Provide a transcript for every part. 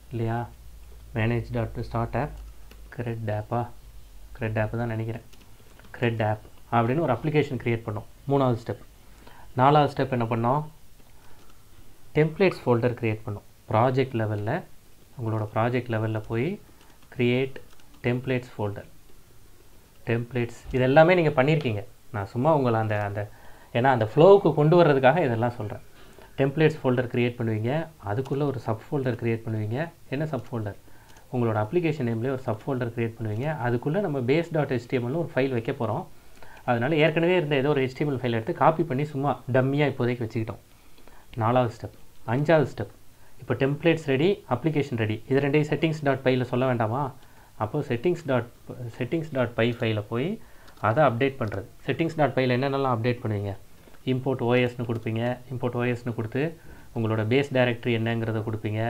இல்லையா manage dot start app create ஆப்பா create app தான் நினைக்கிறேன் கிரெட் ஆப் அப்படின்னு ஒரு அப்ளிகேஷன் க்ரியேட் பண்ணோம் மூணாவது ஸ்டெப் நாலாவது ஸ்டெப் என்ன பண்ணோம் டெம்ப்ளேட்ஸ் ஃபோல்டர் க்ரியேட் பண்ணோம் ப்ராஜெக்ட் லெவலில் உங்களோட ப்ராஜெக்ட் லெவலில் போய் க்ரியேட் டெம்ப்ளேட்ஸ் ஃபோல்டர் டெம்ப்ளேட்ஸ் இது எல்லாமே நீங்கள் பண்ணியிருக்கீங்க நான் சும்மா உங்களை அந்த அந்த ஏன்னா அந்த ஃப்ளோவுக்கு கொண்டு வர்றதுக்காக இதெல்லாம் சொல்கிறேன் டெம்ப்ளேட்ஸ் ஃபோல்டர் க்ரியேட் பண்ணுவீங்க அதுக்குள்ளே ஒரு சப் ஃபோல்டர் க்ரியேட் பண்ணுவீங்க என்ன சப் ஃபோல்டர் உங்களோட அப்ளிகேஷன் நேம்லேயே ஒரு சப் ஃபோல்டர் க்ரியேட் பண்ணுவீங்க அதுக்குள்ளே நம்ம பேஸ் டாட் ஹெச்டிஎம்எல்னு ஒரு ஃபைல் வைக்க போகிறோம் அதனால் ஏற்கனவே இருந்த ஏதோ ஒரு ஹெச்டிஎம்எல் ஃபைல் எடுத்து காப்பி பண்ணி சும்மா டம்மியாக இப்போதைக்கு வச்சுக்கிட்டோம் நாலாவது ஸ்டெப் அஞ்சாவது ஸ்டெப் இப்போ டெம்ப்ளேட்ஸ் ரெடி அப்ளிகேஷன் ரெடி இது ரெண்டையும் செட்டிங்ஸ் டாட் பையில் சொல்ல வேண்டாமா அப்போது settings dot settings dot py ஃபைலில் போய் அதை அப்டேட் பண்ணுறது செட்டிங்ஸ் டாட் பையில் என்னென்னலாம் அப்டேட் பண்ணுவீங்க இம்போர்ட் ஓஎஸ்னு கொடுப்பீங்க இம்போர்ட் ஓஎஸ்னு கொடுத்து உங்களோட பேஸ் டைரக்டரி என்னங்கிறத கொடுப்பீங்க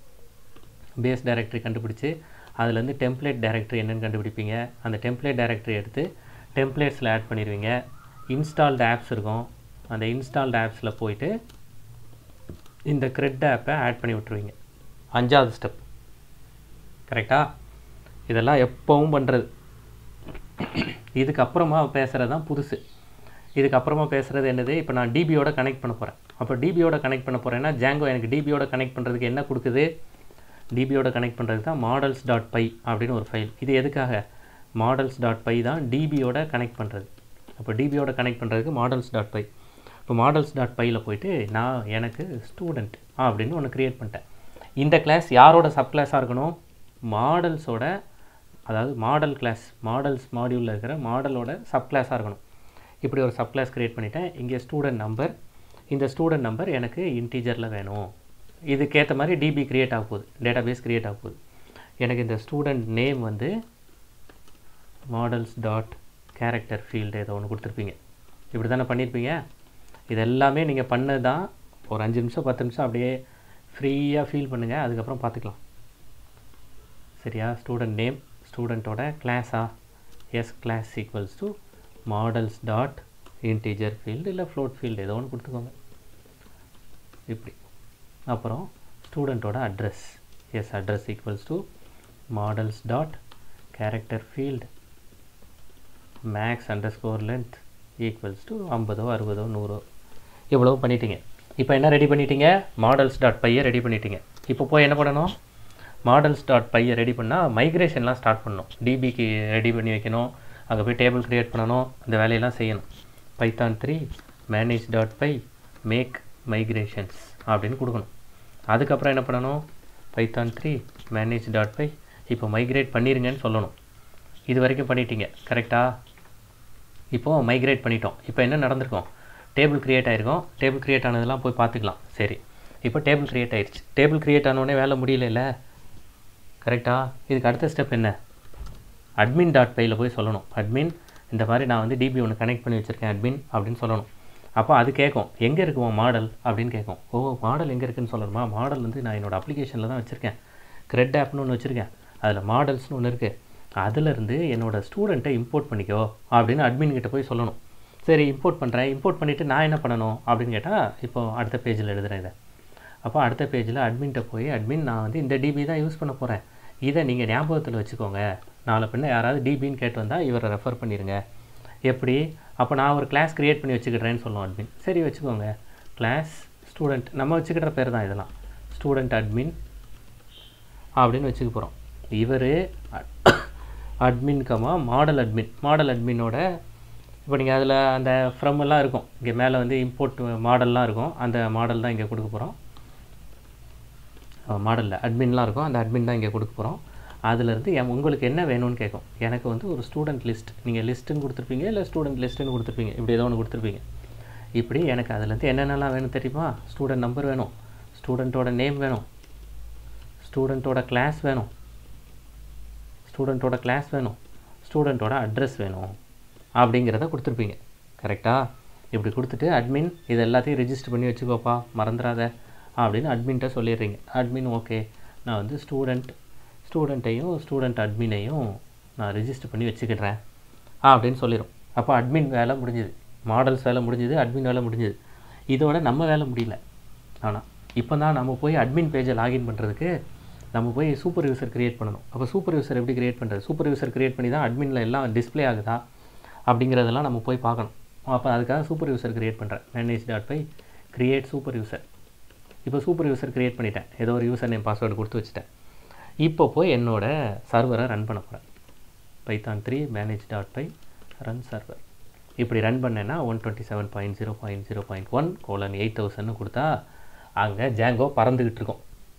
பேஸ் டைரக்டரி கண்டுபிடிச்சி அதுலேருந்து டெம்ப்ளேட் டைரக்டரி என்னன்னு கண்டுபிடிப்பீங்க அந்த டெம்ப்ளேட் டைரக்டரி எடுத்து டெம்ப்ளேட்ஸில் ஆட் பண்ணிடுவீங்க இன்ஸ்டால்டு ஆப்ஸ் இருக்கும் அந்த இன்ஸ்டால்டு ஆப்ஸில் போயிட்டு இந்த கிரெட் ஆப்பை ஆட் பண்ணி விட்ருவீங்க அஞ்சாவது ஸ்டெப் கரெக்டாக இதெல்லாம் எப்போவும் பண்ணுறது இதுக்கப்புறமா பேசுகிறது தான் புதுசு இதுக்கப்புறமா பேசுகிறது என்னது இப்போ நான் டிபியோட கனெக்ட் பண்ண போகிறேன் அப்போ டிபியோட கனெக்ட் பண்ண போகிறேன்னா ஜாங்கோ எனக்கு டிபியோட கனெக்ட் பண்ணுறதுக்கு என்ன கொடுக்குது டிபியோட கனெக்ட் பண்ணுறதுக்கு தான் மாடல்ஸ் டாட் பை அப்படின்னு ஒரு ஃபைல் இது எதுக்காக மாடல்ஸ் டாட் பை தான் டிபியோட கனெக்ட் பண்ணுறது அப்போ டிபியோட கனெக்ட் பண்ணுறதுக்கு மாடல்ஸ் டாட் பை இப்போ மாடல்ஸ் டாட் பையில் போயிட்டு நான் எனக்கு ஸ்டூடெண்ட் அப்படின்னு ஒன்று க்ரியேட் பண்ணிட்டேன் இந்த கிளாஸ் யாரோட சப் கிளாஸாக இருக்கணும் மாடல்ஸோட அதாவது மாடல் கிளாஸ் மாடல்ஸ் மாடியூலில் இருக்கிற மாடலோட சப் கிளாஸாக இருக்கணும் இப்படி ஒரு சப் கிளாஸ் க்ரியேட் பண்ணிட்டேன் இங்கே ஸ்டூடெண்ட் நம்பர் இந்த ஸ்டூடெண்ட் நம்பர் எனக்கு இன்டீஜரில் வேணும் இதுக்கேற்ற மாதிரி டிபி க்ரியேட் ஆக போகுது டேட்டா பேஸ் க்ரியேட் ஆக போகுது எனக்கு இந்த ஸ்டூடெண்ட் நேம் வந்து மாடல்ஸ் டாட் கேரக்டர் ஃபீல்டு ஏதோ ஒன்று கொடுத்துருப்பீங்க இப்படி தானே பண்ணியிருப்பீங்க இது எல்லாமே நீங்கள் பண்ணது தான் ஒரு அஞ்சு நிமிஷம் பத்து நிமிஷம் அப்படியே ஃப்ரீயாக ஃபீல் பண்ணுங்கள் அதுக்கப்புறம் பார்த்துக்கலாம் சரியா ஸ்டூடெண்ட் நேம் ஸ்டூடெண்ட்டோட கிளாஸா S class equals to models dot integer field இல்லை ஃப்ளோட் ஃபீல்டு ஏதோ ஒன்று கொடுத்துக்கோங்க இப்படி அப்புறம் ஸ்டூடெண்ட்டோட address S address equals to models dot character field max underscore length equals to ஐம்பதோ அறுபதோ நூறோ இவ்வளோ பண்ணிட்டீங்க இப்போ என்ன ரெடி பண்ணிட்டீங்க மாடல்ஸ் டாட் பையை ரெடி பண்ணிட்டீங்க இப்போ போய் என்ன பண்ணணும் மாடல்ஸ் டாட் பையை ரெடி பண்ணால் மைக்ரேஷன்லாம் ஸ்டார்ட் பண்ணணும் டிபிக்கு ரெடி பண்ணி வைக்கணும் அங்கே போய் டேபிள் க்ரியேட் பண்ணணும் அந்த வேலையெல்லாம் செய்யணும் Python three manage dot py make migrations அப்படின்னு கொடுக்கணும் அதுக்கப்புறம் என்ன பண்ணணும் Python three manage dot py இப்போ மைக்ரேட் பண்ணிருங்கன்னு சொல்லணும் இது வரைக்கும் பண்ணிட்டீங்க கரெக்டாக இப்போது மைக்ரேட் பண்ணிட்டோம் இப்போ என்ன நடந்திருக்கோம் டேபிள் க்ரியேட் ஆகிருக்கோம் டேபிள் க்ரியேட் ஆனதெல்லாம் போய் பார்த்துக்கலாம் சரி இப்போ டேபிள் க்ரியேட் ஆயிடுச்சு டேபிள் க்ரியேட் ஆனோடனே வேலை முடியல கரெக்டாக இதுக்கு அடுத்த ஸ்டெப் என்ன அட்மின் டாட் பையில் போய் சொல்லணும் அட்மின் இந்த மாதிரி நான் வந்து டிபி ஒன்று கனெக்ட் பண்ணி வச்சுருக்கேன் அட்மின் அப்படின்னு சொல்லணும் அப்போ அது கேட்கும் எங்கே இருக்குமா மாடல் அப்படின்னு கேட்கும் ஓ மாடல் எங்கே இருக்குன்னு சொல்லணுமா மாடல் வந்து நான் என்னோடய அப்ளிகேஷனில் தான் வச்சுருக்கேன் கிரெட் ஆப்னு ஒன்று வச்சுருக்கேன் அதில் மாடல்ஸ்னு ஒன்று இருக்குது அதிலிருந்து என்னோடய ஸ்டூடெண்ட்டை இம்போர்ட் பண்ணிக்கோ அப்படின்னு அட்மின் கிட்ட போய் சொல்லணும் சரி இம்போர்ட் பண்ணுறேன் இம்போர்ட் பண்ணிவிட்டு நான் என்ன பண்ணணும் அப்படின்னு கேட்டால் இப்போ அடுத்த பேஜில் எழுதுகிறேன் இதை அப்போ அடுத்த பேஜில் அட்மின்கிட்ட போய் அட்மின் நான் வந்து இந்த டிபி தான் யூஸ் பண்ண போகிறேன் இதை நீங்கள் ஞாபகத்தில் வச்சுக்கோங்க நாளை பின்ன யாராவது டிபின்னு கேட்டு வந்தால் இவரை ரெஃபர் பண்ணிடுங்க எப்படி அப்போ நான் ஒரு கிளாஸ் க்ரியேட் பண்ணி வச்சுக்கிறேன்னு சொல்லுவோம் அட்மின் சரி வச்சுக்கோங்க கிளாஸ் ஸ்டூடெண்ட் நம்ம வச்சுக்கிற பேர் தான் இதெல்லாம் ஸ்டூடெண்ட் அட்மின் அப்படின்னு வச்சுக்க போகிறோம் இவர் admin comma model admin model அட்மினோட இப்போ நீங்கள் அதில் அந்த ஃப்ரம் எல்லாம் இருக்கும் இங்கே மேலே வந்து இம்போர்ட் மாடல்லாம் இருக்கும் அந்த மாடல் தான் இங்கே கொடுக்க போகிறோம் மாடலில் அட்மின்லாம் இருக்கும் அந்த அட்மின் தான் இங்கே கொடுக்க போகிறோம் அதுலேருந்து என் உங்களுக்கு என்ன வேணும்னு கேட்கும் எனக்கு வந்து ஒரு ஸ்டூடெண்ட் லிஸ்ட் நீங்கள் லிஸ்ட்டுன்னு கொடுத்துருப்பீங்க இல்லை ஸ்டூடெண்ட் லிஸ்ட்டுன்னு கொடுத்துருப்பீங்க இப்படி ஏதோ ஒன்று கொடுத்துருப்பீங்க இப்படி எனக்கு அதுலேருந்து என்னென்னலாம் வேணும் தெரியுமா ஸ்டூடெண்ட் நம்பர் வேணும் ஸ்டூடெண்ட்டோட நேம் வேணும் ஸ்டூடெண்ட்டோட கிளாஸ் வேணும் ஸ்டூடெண்ட்டோட கிளாஸ் வேணும் ஸ்டூடெண்ட்டோட அட்ரஸ் வேணும் அப்படிங்கிறத கொடுத்துருப்பீங்க கரெக்டாக இப்படி கொடுத்துட்டு அட்மின் இது எல்லாத்தையும் ரெஜிஸ்டர் பண்ணி வச்சுக்கோப்பா மறந்துடாத அப்படின்னு அட்மின்ட்ட சொல்லிடுறீங்க அட்மின் ஓகே நான் வந்து ஸ்டூடெண்ட் ஸ்டூடெண்ட்டையும் ஸ்டூடெண்ட் அட்மினையும் நான் ரெஜிஸ்டர் பண்ணி வச்சுக்கிடுறேன் அப்படின்னு சொல்லிடும் அப்போ அட்மின் வேலை முடிஞ்சுது மாடல்ஸ் வேலை முடிஞ்சுது அட்மின் வேலை முடிஞ்சுது இதோட நம்ம வேலை முடியல ஆனால் இப்போ தான் நம்ம போய் அட்மின் பேஜை லாகின் பண்ணுறதுக்கு நம்ம போய் சூப்பர் யூசர் கிரியேட் பண்ணணும் அப்போ சூப்பர் யூசர் எப்படி கிரியேட் பண்ணுறது சூப்பர் யூசர் கிரியேட் பண்ணி தான் அட்மினில் எல்லாம் டிஸ்ப்ளே ஆகுதா அப்படிங்கிறதெல்லாம் நம்ம போய் பார்க்கணும் அப்போ அதுக்காக சூப்பர் யூசர் கிரியேட் பண்ணுறேன் manage dot py create super user இப்போ சூப்பர் யூசர் கிரியேட் பண்ணிட்டேன் ஏதோ ஒரு யூசர் நேம் பாஸ்வேர்டு கொடுத்து வச்சுட்டேன் இப்போ போய் என்னோட சர்வரை ரன் பண்ண போகிறேன் Python three manage dot py run server இப்படி ரன் பண்ணேன்னா one twenty seven point zero point zero point one colon eight தௌசண்ட்னு கொடுத்தா அங்கே ஜாங்கோ பறந்துக்கிட்டு இருக்கும்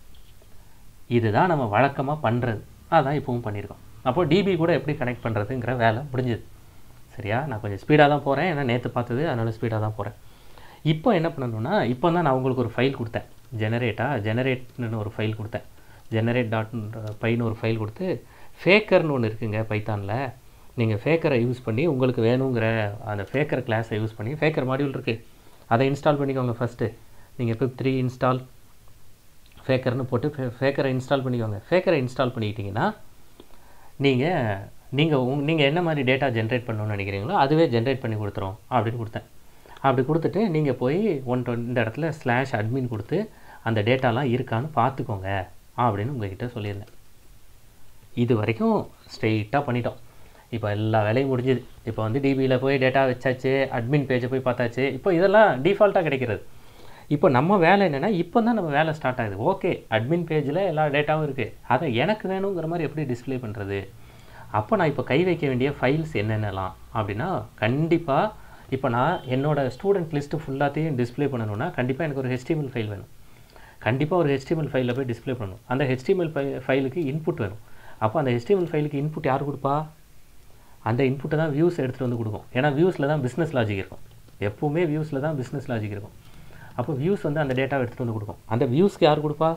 இதுதான் நம்ம வழக்கமாக பண்ணுறது அதான் இப்போவும் பண்ணியிருக்கோம் அப்போது டிபி கூட எப்படி கனெக்ட் பண்ணுறதுங்கிற வேலை முடிஞ்சுது சரியா நான் கொஞ்சம் ஸ்பீடாக தான் போகிறேன் ஏன்னா நேற்று பார்த்தது அதனால் ஸ்பீடாக தான் போகிறேன் இப்போ என்ன பண்ணணும்னா இப்போ தான் நான் உங்களுக்கு ஒரு ஃபைல் கொடுத்தேன் ஜெனரேட்டா ஜெனரேட்னு ஒரு ஃபைல் கொடுத்தேன் ஜெனரேட் டாட் பைன்னு ஒரு ஃபைல் கொடுத்து ஃபேக்கர்னு ஒன்று இருக்குங்க பைத்தானில் நீங்கள் ஃபேக்கரை யூஸ் பண்ணி உங்களுக்கு வேணுங்கிற அந்த ஃபேக்கர் கிளாஸை யூஸ் பண்ணி ஃபேக்கர் மாடியூல் இருக்குது அதை இன்ஸ்டால் பண்ணிக்கோங்க ஃபஸ்ட்டு நீங்கள் பிப் த்ரீ இன்ஸ்டால் ஃபேக்கர்னு போட்டு ஃபே ஃபேக்கரை இன்ஸ்டால் பண்ணிக்கோங்க ஃபேக்கரை இன்ஸ்டால் பண்ணிக்கிட்டிங்கன்னா நீங்கள் நீங்கள் உங் நீங்கள் என்ன மாதிரி டேட்டா ஜென்ரேட் பண்ணணும்னு நினைக்கிறீங்களோ அதுவே ஜென்ரேட் பண்ணி கொடுத்துரும் அப்படின்னு கொடுத்தேன் அப்படி கொடுத்துட்டு நீங்கள் போய் ஒன் இந்த இடத்துல ஸ்லாஷ் அட்மின் கொடுத்து அந்த டேட்டாலாம் இருக்கான்னு பார்த்துக்கோங்க அப்படின்னு உங்ககிட்ட சொல்லியிருந்தேன் இது வரைக்கும் ஸ்ட்ரெயிட்டாக பண்ணிட்டோம் இப்போ எல்லா வேலையும் முடிஞ்சுது இப்போ வந்து டிபியில் போய் டேட்டா வச்சாச்சு அட்மின் பேஜை போய் பார்த்தாச்சு இப்போ இதெல்லாம் டிஃபால்ட்டாக கிடைக்கிறது இப்போ நம்ம வேலை என்னென்னா இப்போ தான் நம்ம வேலை ஸ்டார்ட் ஆகுது ஓகே அட்மின் பேஜில் எல்லா டேட்டாவும் இருக்குது அதை எனக்கு வேணுங்கிற மாதிரி எப்படி டிஸ்ப்ளே பண்ணுறது அப்போ நான் இப்போ கை வைக்க வேண்டிய ஃபைல்ஸ் என்னென்னலாம் அப்படின்னா கண்டிப்பாக இப்போ நான் என்னோடய ஸ்டூடெண்ட் லிஸ்ட்டு ஃபுல்லாத்தையும் டிஸ்ப்ளே பண்ணணும்னா கண்டிப்பாக எனக்கு ஒரு HTML ஃபைல் வேணும் கண்டிப்பாக ஒரு HTML ஃபைலில் போய் டிஸ்ப்ளே பண்ணணும் அந்த HTML ஃபை ஃபைலுக்கு இன்புட் வேணும் அப்போ அந்த HTML ஃபைலுக்கு இன்புட் யார் கொடுப்பா அந்த இன்புட்டை தான் வியூஸ் எடுத்துகிட்டு வந்து கொடுக்கும் ஏன்னா வியூஸில் தான் பிஸ்னஸ் லாஜிக் இருக்கும் எப்போவுமே வியூஸில் தான் பிஸ்னஸ் லாஜிக் இருக்கும் அப்போ வியூஸ் வந்து அந்த டேட்டாவை எடுத்துகிட்டு வந்து கொடுக்கும் அந்த வியூஸ்க்கு யார் கொடுப்பா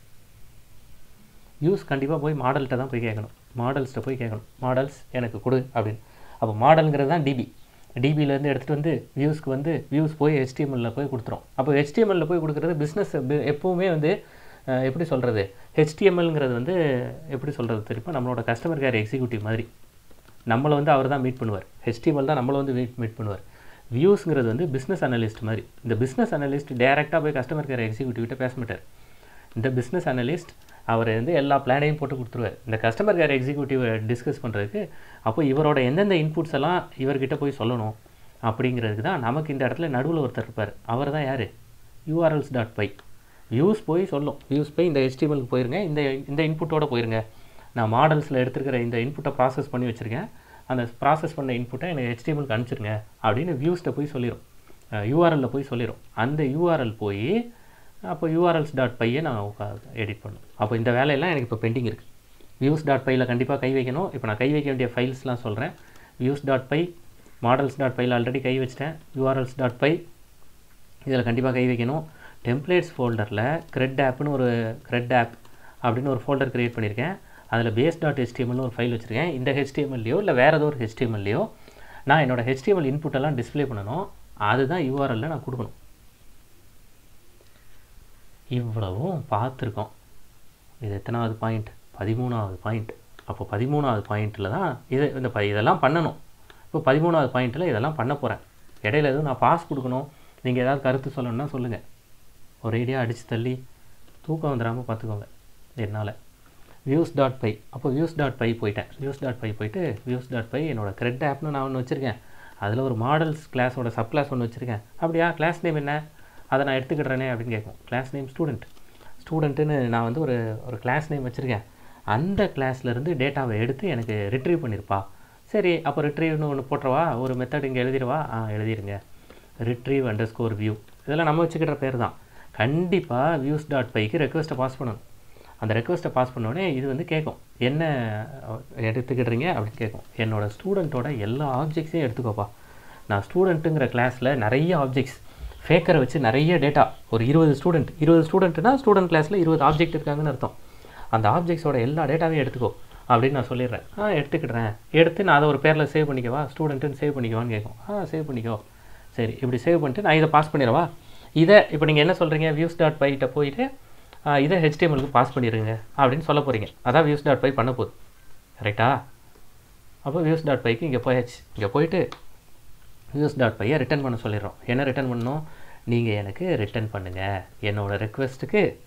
வியூஸ் கண்டிப்பாக போய் மாடல்கிட்ட தான் போய் கேட்கணும் மாடல்ஸ்கிட்ட போய் கேட்கணும் மாடல்ஸ் எனக்கு கொடு அப்படின்னு அப்போ மாடலுங்கிறது தான் டிபி டிபியிலேருந்து எடுத்துகிட்டு வந்து வியூஸ்க்கு வந்து வியூஸ் போய் HTML-ல போய் கொடுத்துரும் அப்போ HTML-ல போய் கொடுக்குறது பிஸ்னஸ் எப்போவுமே வந்து அஹ், எப்படி சொல்கிறது ஹெச்டிஎம்எல்ங்கிறது வந்து எப்படி சொல்கிறது தெரியுமா நம்மளோட கஸ்டமர் கேர் எக்ஸிக்யூட்டிவ் மாதிரி நம்மளை வந்து அவர் தான் மீட் பண்ணுவார் HTML தான் நம்மளை வந்து மீட் மீட் பண்ணுவார் வியூஸ்ங்கிறது வந்து பிஸ்னஸ் அனலிஸ்ட் மாதிரி இந்த பிஸ்னஸ் அனலிஸ்ட் டேரெக்டாக போய் கஸ்டமர் கேர் எக்ஸிக்யூட்டிவ்கிட்ட பேச மாட்டார் இந்த பிஸ்னஸ் அனலிஸ்ட் அவர் வந்து எல்லா பிளானையும் போட்டு கொடுத்துருவார் இந்த கஸ்டமர் கேர் எக்ஸிக்யூட்டிவை டிஸ்கஸ் பண்ணுறதுக்கு அப்போ இவரோட எந்தெந்த இன்புட்ஸ் எல்லாம் இவர்கிட்ட போய் சொல்லணும் அப்படிங்கிறதுக்கு தான் நமக்கு இந்த இடத்துல நடுவில் ஒருத்தர் இருப்பார் அவர் தான் யார் யூஆர்எல்ஸ் டாட் பை வியூஸ் போய் சொல்லும் வியூஸ் போய் இந்த HTML-க்கு போயிருங்க இந்த இந்த இன்புட்டோட போயிருங்க நான் மாடல்ஸில் எடுத்துருக்கிற இந்த இன்புட்டை ப்ராசஸ் பண்ணி வச்சுருக்கேன் அந்த ப்ராசஸ் பண்ண இன்புட்டை எனக்கு HTML-க்கு அனுப்பிச்சிருங்க அப்படின்னு வியூஸ்கிட்ட போய் சொல்லிடும் யூஆர்எல்ல போய் சொல்லிடும் அந்த யூஆர்எல் போய் அப்போ யூஆர்எல்ஸ் டாட் பையை நான் எடிட் பண்ணணும் அப்போ இந்த வேலையெல்லாம் எனக்கு இப்போ பெண்டிங் இருக்குது வியூஸ் டாட் பையில் கண்டிப்பாக கை வைக்கணும் இப்போ நான் கை வைக்க வேண்டிய ஃபைல்ஸ்லாம் சொல்கிறேன் views dot py models dot பையில் ஆல்ரெடி கை வச்சிட்டேன் யூஆர்எல்ஸ் டாட் பை இதில் கண்டிப்பாக கை வைக்கணும் டெம்ப்ளேட்ஸ் ஃபோல்டரில் கிரெட் ஆப்னு ஒரு கிரெட் ஆப் அப்படின்னு ஒரு ஃபோல்டர் க்ரியேட் பண்ணியிருக்கேன் அதில் பேஸ் டாட் ஹெச்டிஎம்எல்னு ஒரு ஃபைல் வச்சுருக்கேன் இந்த ஹெச்டிஎம்எல்லையோ இல்லை வேறு ஏதோ ஒரு ஹெச்டிஎம்எல்லையோ நான் என்னோட ஹெச்டிஎம்எல் இன்புட்டெல்லாம் டிஸ்ப்ளே பண்ணணும் அதுதான் யூஆர்எல்ல நான் கொடுக்கணும் இவ்வளவும் பார்த்துருக்கோம் இது எத்தனாவது பாயிண்ட் பதிமூணாவது பாயிண்ட் அப்போ பதிமூணாவது பாயிண்ட்டில் தான் இது இந்த ப இதெல்லாம் பண்ணணும் இப்போ பதிமூணாவது பாயிண்ட்டில் இதெல்லாம் பண்ண போகிறேன் இடையில எதுவும் நான் பாஸ் கொடுக்கணும் நீங்கள் ஏதாவது கருத்து சொல்லணும்னா சொல்லுங்கள் ஒரேடியாக அடித்து தள்ளி தூக்கம் வந்துடாமல் பார்த்துக்கோங்க என்னால் வியூஸ் டாட் பை அப்போ வியூஸ் டாட் பை போயிட்டேன் வியூஸ் டாட் பை போயிட்டு வியூஸ் டாட் பை என்னோட கிரெட் ஆப்னு நான் ஒன்று வச்சுருக்கேன் அதில் ஒரு மாடல்ஸ் கிளாஸோட சப் கிளாஸ் ஒன்று வச்சுருக்கேன் அப்படியா கிளாஸ் நேம் என்ன அதை நான் எடுத்துக்கிடுறேனே அப்படின்னு கேட்கும் கிளாஸ் நேம் ஸ்டூடெண்ட் ஸ்டூடெண்ட்டுன்னு நான் வந்து ஒரு ஒரு கிளாஸ் நேம் வச்சுருக்கேன் அந்த கிளாஸ்லேருந்து டேட்டாவை எடுத்து எனக்கு ரிட்ரீவ் பண்ணியிருப்பா சரி அப்போ ரிட்ரீவ்னு ஒன்று போட்டுறவா ஒரு மெத்தட் இங்கே எழுதிடுவா ஆ எழுதிருங்க ரிட்ரீவ் அண்டர் ஸ்கோர் வியூ இதெல்லாம் நம்ம வச்சுக்கிற பேர் தான் கண்டிப்பாக வியூஸ் டாட் பைக்கு ரெக்வஸ்ட்டை பாஸ் பண்ணணும் அந்த ரெக்வஸ்ட்டை பாஸ் பண்ணோடனே இது வந்து கேட்கும் என்ன அஹ், எடுத்துக்கிடுறீங்க அப்படின்னு கேட்கும் என்னோட ஸ்டூடெண்ட்டோட எல்லா ஆப்ஜெக்ட்ஸையும் எடுத்துக்கோப்பா நான் ஸ்டூடெண்ட்டுங்கிற கிளாஸில் நிறைய ஆப்ஜெக்ட்ஸ் ஃபேக்கரை வச்சு நிறைய டேட்டா ஒரு இருபது ஸ்டூடெண்ட் இருபது ஸ்டூடெண்ட்னா ஸ்டூடெண்ட் கிளாஸில் இருபது ஆப்ஜெக்ட் இருக்காங்கன்னு அர்த்தம் அந்த ஆப்ஜெக்ட்ஸோட எல்லா டேட்டாவையும் எடுத்துக்கோ அப்படின்னு நான் சொல்லிடுறேன் ஆ எடுத்துக்கிடுறேன் எடுத்து நான் அதை ஒரு பேரில் சேவ் பண்ணிக்கவா ஸ்டூடெண்ட்டுன்னு சேவ் பண்ணிக்கவான்னு கேட்கும் ஆ சேவ் பண்ணிக்கோ சரி இப்படி சேவ் பண்ணிட்டு நான் இதை பாஸ் பண்ணிடவா இதை இப்போ நீங்கள் என்ன சொல்கிறீங்க வியூஸ் டாட் பைகிட்ட போயிட்டு ஆ, இதை ஹெச்டிஎம்எலுக்கு பாஸ் பண்ணிடுங்க அப்படின்னு சொல்ல போகிறீங்க அதான் வியூஸ் டாட் பை பண்ண போகுது கரெக்டா அப்போ வியூஸ் டாட் பைக்கு இங்கே போயாச்சு இங்கே போயிட்டு வியூஸ் டாட் பையை ரிட்டர்ன் பண்ண சொல்லிடுறோம் என்ன ரிட்டர்ன் பண்ணணும் நீங்கள் எனக்கு ரிட்டர்ன் பண்ணுங்கள் என்னோடய ரெக்வெஸ்ட்டுக்கு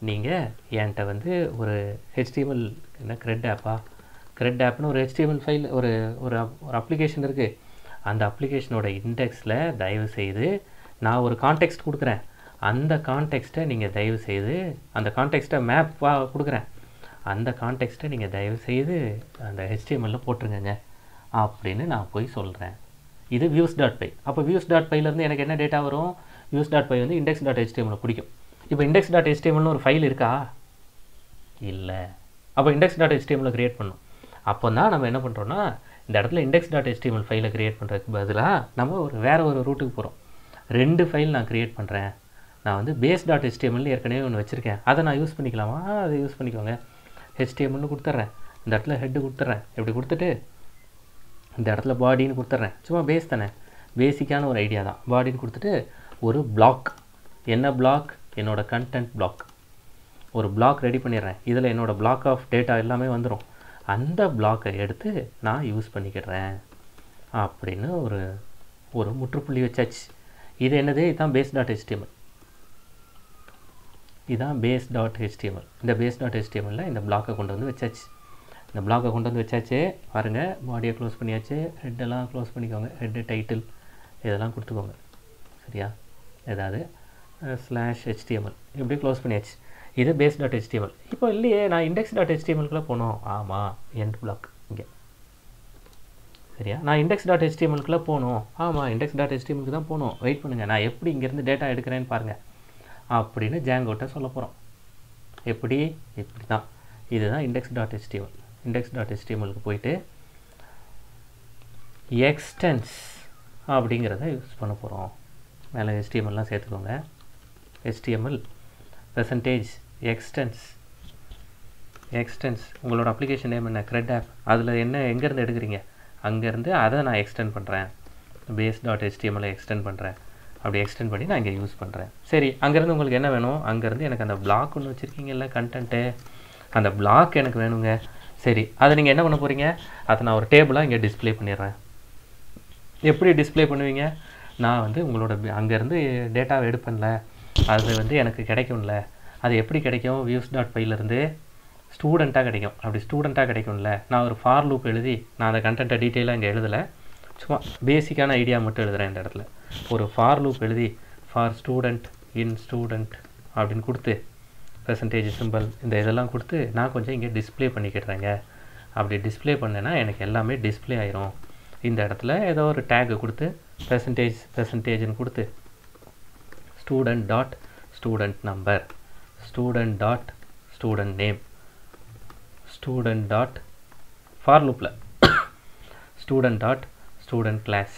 நீங்கள் என்கிட்ட வந்து ஒரு ஹெச்டிஎம்எல் என்ன க்ரெட் ஆப்பா க்ரெட் ஆப்னு ஒரு ஹெச்டிஎம்எல் ஃபைல் ஒரு ஒரு app- ஒரு அப்ளிகேஷன் இருக்குது அந்த அப்ளிகேஷனோட இண்டெக்ஸில் தயவு செய்து நான் ஒரு கான்டெக்ஸ்ட் கொடுக்குறேன் அந்த கான்டெக்ஸ்ட்டை நீங்கள் தயவு செய்து அந்த கான்டெக்ஸ்ட்டை மேப்பாக கொடுக்குறேன் அந்த கான்டெக்ஸ்ட்டை நீங்கள் தயவு செய்து அந்த HTML ல போட்டுருங்கங்க அப்படின்னு நான் போய் சொல்கிறேன் இது வியூஸ் டாட் பை அப்போ வியூஸ் டாட் பைலேருந்து எனக்கு என்ன டேட்டா வரும் வியூஸ் டாட் பை வந்து இண்டெக்ஸ் டாட் ஹெச்டிஎம்எல் பிடிக்கும் இப்போ இண்டெக்ஸ் டாட் ஹெச்டிஎம்எல்னு ஒரு ஃபைல் இருக்கா இல்லை அப்போ இண்டெக்ஸ் டாட் ஹெச்டிஎம்எல் கிரியேட் பண்ணும் அப்போ தான் நம்ம என்ன பண்ணுறோன்னா இந்த இடத்துல இண்டெக்ஸ் டாட் ஹெச்டிஎம்எல் ஃபைலை கிரியேட் பண்ணுறதுக்கு பதிலாக நம்ம ஒரு வேறு ஒரு ரூட்டுக்கு போகிறோம் ரெண்டு ஃபைல் நான் கிரியேட் பண்ணுறேன் நான் வந்து பேஸ் டாட் ஹெச்டிஎம்எல் ஏற்கனவே ஒன்று வச்சுருக்கேன் அதை நான் யூஸ் பண்ணிக்கலாமா அதை யூஸ் பண்ணிக்கோங்க ஹெச்டிஎம்எல்னு கொடுத்துட்றேன் இந்த இடத்துல ஹெட்டு கொடுத்துட்றேன் இப்படி கொடுத்துட்டு இந்த இடத்துல பாடின்னு கொடுத்துட்றேன் சும்மா பேஸ் தானே பேசிக்கான ஒரு ஐடியா தான் பாடின்னு கொடுத்துட்டு ஒரு பிளாக் என்ன பிளாக் என்னோட கண்டென்ட் பிளாக் ஒரு பிளாக் ரெடி பண்ணிடுறேன் இதில் என்னோட பிளாக் ஆஃப் டேட்டா எல்லாமே வந்துடும் அந்த பிளாக்கை எடுத்து நான் யூஸ் பண்ணிக்கிறேன் அப்படின்னு ஒரு ஒரு முற்றுப்புள்ளி வச்சாச்சு இது என்னது இதுதான் பேஸ் டாட் ஹெச்டிஎம்எல் இதுதான் பேஸ் டாட் ஹெச்டிஎம்எல் இந்த பேஸ் டாட் ஹெச்டிஎம்எல்ல இந்த பிளாக்கை கொண்டு வந்து வச்சாச்சு இந்த பிளாக்கை கொண்டு வந்து வச்சாச்சு பாருங்கள் பாடியை க்ளோஸ் பண்ணியாச்சு ஹெட்டெல்லாம் க்ளோஸ் பண்ணிக்கோங்க ஹெட்டு டைட்டில் இதெல்லாம் கொடுத்துக்கோங்க சரியா ஏதாவது ஸ்லாஷ் ஹெச்டிஎம்எல் இப்படி க்ளோஸ் பண்ணியாச்சு இது பேஸ் டாட் ஹெச்டிஎம்எல் இப்போ இல்லையே நான் இண்டெக்ஸ் டாட் ஹெச்டிஎம்எல்குள்ளே போகணும் ஆமாம் எண்ட் பிளாக் இங்கே சரியா நான் இண்டெக்ஸ் டாட் ஹெச்டிஎம்எல்குள்ளே போகணும் ஆமாம் இண்டெக்ஸ் டாட் ஹெச்டிஎம்எல்க்கு தான் போகணும் வெயிட் பண்ணுங்கள் நான் எப்படி இங்கேருந்து டேட்டா எடுக்கிறேன்னு பாருங்கள் அப்படின்னு ஜாங்கோட்ட சொல்ல போகிறோம் எப்படி இப்படி தான் இதுதான் index dot HTML index dot ஹெச்டிஎம்எல்க்கு போயிட்டு எக்ஸ்டென்ஸ் அப்படிங்கிறத யூஸ் பண்ண போகிறோம் மேலே ஹெச்டிஎம்எல்லாம் சேர்த்துக்கோங்க HTML பெர்சன்டேஜ் எக்ஸ்டென்ஸ் எக்ஸ்டென்ஸ் உங்களோட அப்ளிகேஷன் நேம் என்ன க்ரெட் ஆப் அதில் என்ன எங்கேருந்து எடுக்கிறீங்க அங்கேருந்து அதை நான் எக்ஸ்டெண்ட் பண்ணுறேன் பேஸ் டாட் ஹெச்டிஎம்எல் எக்ஸ்டெண்ட் பண்ணுறேன் அப்படி எக்ஸ்டெண்ட் பண்ணி நான் இங்கே யூஸ் பண்ணுறேன் சரி அங்கேருந்து உங்களுக்கு என்ன வேணும் அங்கேருந்து எனக்கு அந்த பிளாக் ஒன்று வச்சுருக்கீங்கல்ல கண்டென்ட்டு அந்த பிளாக் எனக்கு வேணுங்க சரி அதை நீங்கள் என்ன பண்ண போகிறீங்க அதை நான் ஒரு டேபிளாக இங்கே டிஸ்ப்ளே பண்ணிடுறேன் எப்படி டிஸ்ப்ளே பண்ணுவீங்க நான் வந்து உங்களோட அங்கேருந்து டேட்டாவை எடுப்பேன்ல அது வந்து எனக்கு கிடைக்கும்ல அது எப்படி கிடைக்கும் வியூஸ் டாட் பைலேருந்து ஸ்டூடெண்ட்டாக கிடைக்கும் அப்படி ஸ்டூடெண்ட்டாக கிடைக்கும்ல நான் ஒரு ஃபார் லூப் எழுதி நான் அந்த கண்டென்ட்டை டீட்டெயிலாக இங்கே எழுதலை சும்மா பேசிக்கான ஐடியா மட்டும் எழுதுகிறேன் இந்த இடத்துல ஒரு ஃபார் லூப் எழுதி ஃபார் ஸ்டூடெண்ட் இன் ஸ்டூடெண்ட் அப்படின்னு கொடுத்து பெர்சன்டேஜ் சிம்பிள் இந்த இதெல்லாம் கொடுத்து நான் கொஞ்சம் இங்கே டிஸ்ப்ளே பண்ணிக்கிடுறேங்க அப்படி டிஸ்ப்ளே பண்ணேன்னா எனக்கு எல்லாமே டிஸ்ப்ளே ஆயிரும் இந்த இடத்துல ஏதோ ஒரு டேக்கு கொடுத்து பெர்சன்டேஜ் பெர்சன்டேஜ்னு கொடுத்து student dot student number student dot student name student dot for லூப்பில் student dot student class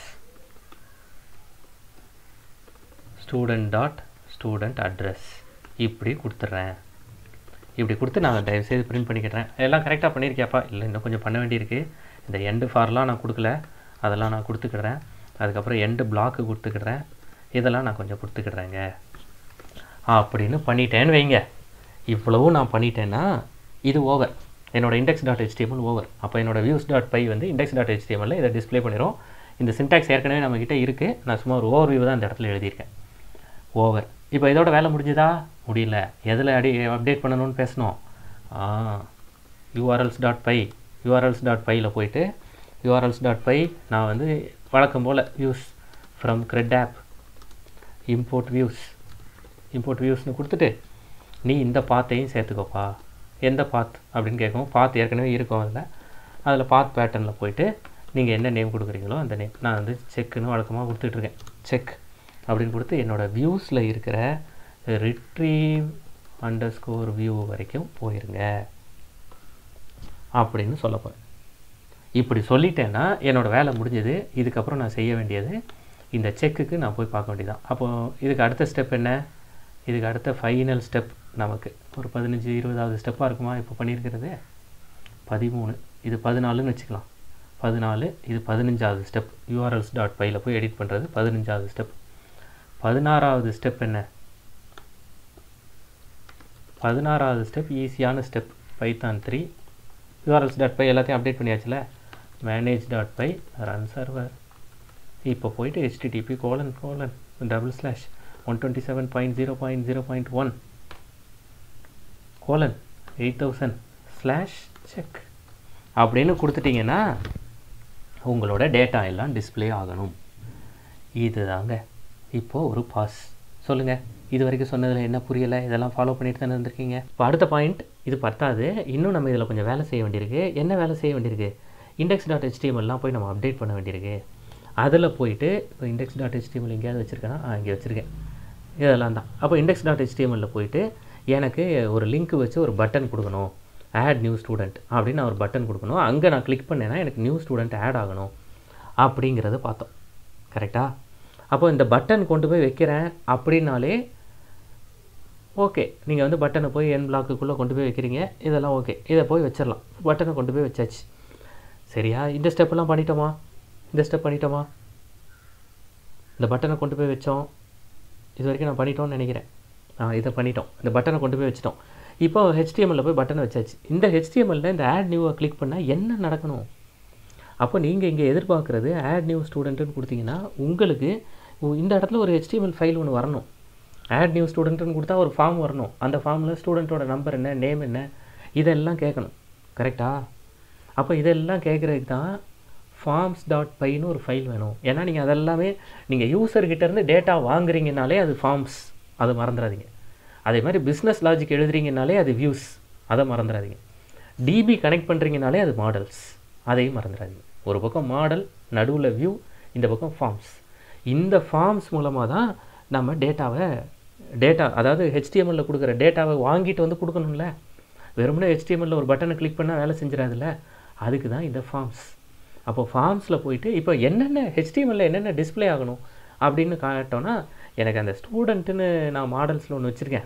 student dot student address இப்படி கொடுத்துட்றேன் இப்படி கொடுத்து நான் தயவுசெய்து பிரிண்ட் பண்ணிக்கிறேன் எல்லாம் கரெக்டாக பண்ணியிருக்கியாப்பா இல்லை இன்னும் கொஞ்சம் பண்ண வேண்டியிருக்கு இந்த எண்டு ஃபார்லாம் நான் கொடுக்கல அதெல்லாம் நான் கொடுத்துக்கிடுறேன் அதுக்கப்புறம் எண்டு பிளாக்கு கொடுத்துக்கிடுறேன் இதெல்லாம் நான் கொஞ்சம் கொடுத்துக்கிடுறேங்க அப்படின்னு பண்ணிட்டேன்னு வைங்க இவ்வளவும் நான் பண்ணிட்டேன்னா இது ஓவர் என்னோட இண்டெக்ஸ் டாட் ஹெச்டிஎம்எல் ஓவர் அப்போ என்னோட வியூஸ் டாட் பை வந்து இண்டெக்ஸ் டாட் ஹெச்டிஎம்எல்ல இதை டிஸ்ப்ளே பண்ணிடும் இந்த சின்டாக்ஸ் ஏற்கனவே நம்மக்கிட்ட இருக்குது நான் சும்மா ஒரு ஓவர் வியூ தான் இந்த இடத்துல எழுதியிருக்கேன் ஓவர் இப்போ இதோட வேலை முடிஞ்சுதா முடியல எதில் அடி அப்டேட் பண்ணணும்னு பேசணும் URLs dot py URLs dot பையில் போயிட்டு யூஆர்எல்ஸ் டாட் பை நான் வந்து வழக்கம் போல் views from create app import views import வியூஸ்னு கொடுத்துட்டு நீ இந்த பாத்தையும் சேர்த்துக்கோப்பா எந்த பாத் அப்படின்னு கேட்கும் பாத் ஏற்கனவே இருக்கும் அதில் அதில் பாத் பேட்டர்னில் போயிட்டு நீங்கள் என்ன நேம் கொடுக்குறீங்களோ அந்த நேம் நான் வந்து செக்குன்னு வழக்கமாக கொடுத்துட்ருக்கேன் செக் அப்படின்னு கொடுத்து என்னோடய வியூஸில் இருக்கிற ரிட்ரீவ் அண்டர் ஸ்கோர் வியூ வரைக்கும் போயிருங்க அப்படின்னு சொல்ல போகிறேன் இப்படி சொல்லிட்டேன்னா என்னோடய வேலை முடிஞ்சது இதுக்கப்புறம் நான் செய்ய வேண்டியது இந்த செக்குக்கு நான் போய் பார்க்க வேண்டியதான் அப்போது இதுக்கு அடுத்த ஸ்டெப் என்ன இதுக்கு அடுத்த ஃபைனல் ஸ்டெப் நமக்கு ஒரு பதினஞ்சு இருபதாவது ஸ்டெப்பாக இருக்குமா இப்போ பண்ணியிருக்கிறது பதிமூணு இது பதினாலுன்னு வச்சுக்கலாம் பதினாலு இது பதினஞ்சாவது ஸ்டெப் யூஆர்எல்ஸ் டாட் பையில் போய் எடிட் பண்ணுறது பதினஞ்சாவது ஸ்டெப் பதினாறாவது ஸ்டெப் என்ன பதினாறாவது ஸ்டெப் ஈஸியான step Python three URLs dot py எல்லாத்தையும் அப்டேட் பண்ணியாச்சுல manage dot py run server இப்போ போயிட்டு HTTP colon colon double slash one twenty seven point zero point zero point one colon eight thousand slash check அப்படின்னு கொடுத்துட்டிங்கன்னா உங்களோட data எல்லாம் display ஆகணும் இதுதாங்க இப்போது ஒரு பாஸ் சொல்லுங்கள் இது வரைக்கும் சொன்னதில் என்ன புரியலை இதெல்லாம் ஃபாலோ பண்ணிட்டு தானே இருந்திருக்கீங்க இப்போ அடுத்த பாயிண்ட் இது பத்தாது இன்னும் நம்ம இதில் கொஞ்சம் வேலை செய்ய வேண்டியிருக்கு என்ன வேலை செய்ய வேண்டியிருக்கு இண்டெக்ஸ் டாட் ஹெச்டிஎம்எல்லாம் போய் நம்ம அப்டேட் பண்ண வேண்டியிருக்கு அதில் போயிட்டு இப்போ இண்டெக்ஸ் டாட் ஹெச்டிஎம்எல் எங்கேயாவது வச்சுருக்கேன்னா ஆ இங்கே வச்சுருக்கேன் இதெல்லாம் தான் அப்போ இண்டெக்ஸ் டாட் ஹெச்டிஎம்எல்லில் போயிட்டு எனக்கு ஒரு லிங்க் வச்சு ஒரு பட்டன் கொடுக்கணும் ஆட் நியூ ஸ்டூடெண்ட் அப்படின்னு நான் ஒரு பட்டன் கொடுக்கணும் அங்கே நான் கிளிக் பண்ணேன்னா எனக்கு நியூ ஸ்டூடெண்ட் ஆட் ஆகணும் அப்படிங்கிறத பார்த்தோம் கரெக்டாக அப்போ இந்த பட்டன் கொண்டு போய் வைக்கிறேன் அப்படின்னாலே ஓகே நீங்கள் வந்து பட்டனை போய் என் பிளாக்குக்குள்ளே கொண்டு போய் வைக்கிறீங்க இதெல்லாம் ஓகே இதை போய் வச்சிடலாம் பட்டனை கொண்டு போய் வச்சாச்சு சரியா இந்த ஸ்டெப்பெல்லாம் பண்ணிட்டோமா இந்த ஸ்டெப் பண்ணிட்டோமா இந்த பட்டனை கொண்டு போய் வச்சோம் இது வரைக்கும் நான் பண்ணிட்டோம்னு நினைக்கிறேன் ஆ இதை பண்ணிட்டோம் இந்த பட்டனை கொண்டு போய் வச்சிட்டோம் இப்போ ஹெச்டிஎம்எல்ல போய் பட்டனை வச்சாச்சு இந்த ஹெச்டிஎம்எல்ல இந்த ஆட் நியூவை கிளிக் பண்ணால் என்ன நடக்கணும் அப்போ நீங்கள் இங்கே எதிர்பார்க்குறது ஆட் நியூ ஸ்டூடெண்ட்டுன்னு கொடுத்தீங்கன்னா உங்களுக்கு உ- இந்த இடத்துல ஒரு HTML ஃபைல் ஒன்று வரணும் ஆட் நியூ ஸ்டூடெண்ட்டுன்னு கொடுத்தா ஒரு ஃபார்ம் வரணும் அந்த ஃபார்மில் ஸ்டூடெண்ட்டோட நம்பர் என்ன நேம் என்ன இதெல்லாம் கேட்கணும் கரெக்டா அப்போ இதெல்லாம் கேட்குறதுக்கு தான் ஃபார்ம்ஸ் டாட் பைன்னு ஒரு ஃபைல் வேணும் ஏன்னா நீங்கள் அதெல்லாமே நீங்கள் யூசர்கிட்டேருந்து டேட்டா வாங்குறீங்கனாலே அது ஃபார்ம்ஸ் அதை மறந்துடாதீங்க அதே மாதிரி பிஸ்னஸ் லாஜிக் எழுதுறீங்கனாலே அது வியூஸ் அதை மறந்துடாதீங்க டிபி கனெக்ட் பண்ணுறீங்கனாலே அது மாடல்ஸ் அதையும் மறந்துடாதீங்க ஒரு பக்கம் மாடல் நடுவில் வியூ இந்த பக்கம் ஃபார்ம்ஸ் இந்த ஃபார்ம்ஸ் மூலமாக தான் நம்ம டேட்டாவை டேட்டா அதாவது HTML ல கொடுக்குற டேட்டாவை வாங்கிட்டு வந்து கொடுக்கணும்ல வெறுமனே HTML ல ஒரு பட்டனை கிளிக் பண்ணால் வேலை செஞ்சிடாதுல்ல அதுக்கு தான் இந்த ஃபார்ம்ஸ் அப்போ ஃபார்ம்ஸில் போயிட்டு இப்போ என்னென்ன HTML ல என்னென்ன டிஸ்ப்ளே ஆகணும் அப்படின்னு காட்டோன்னா எனக்கு அந்த ஸ்டூடெண்ட்டுன்னு நான் மாடல்ஸில் ஒன்று வச்சுருக்கேன்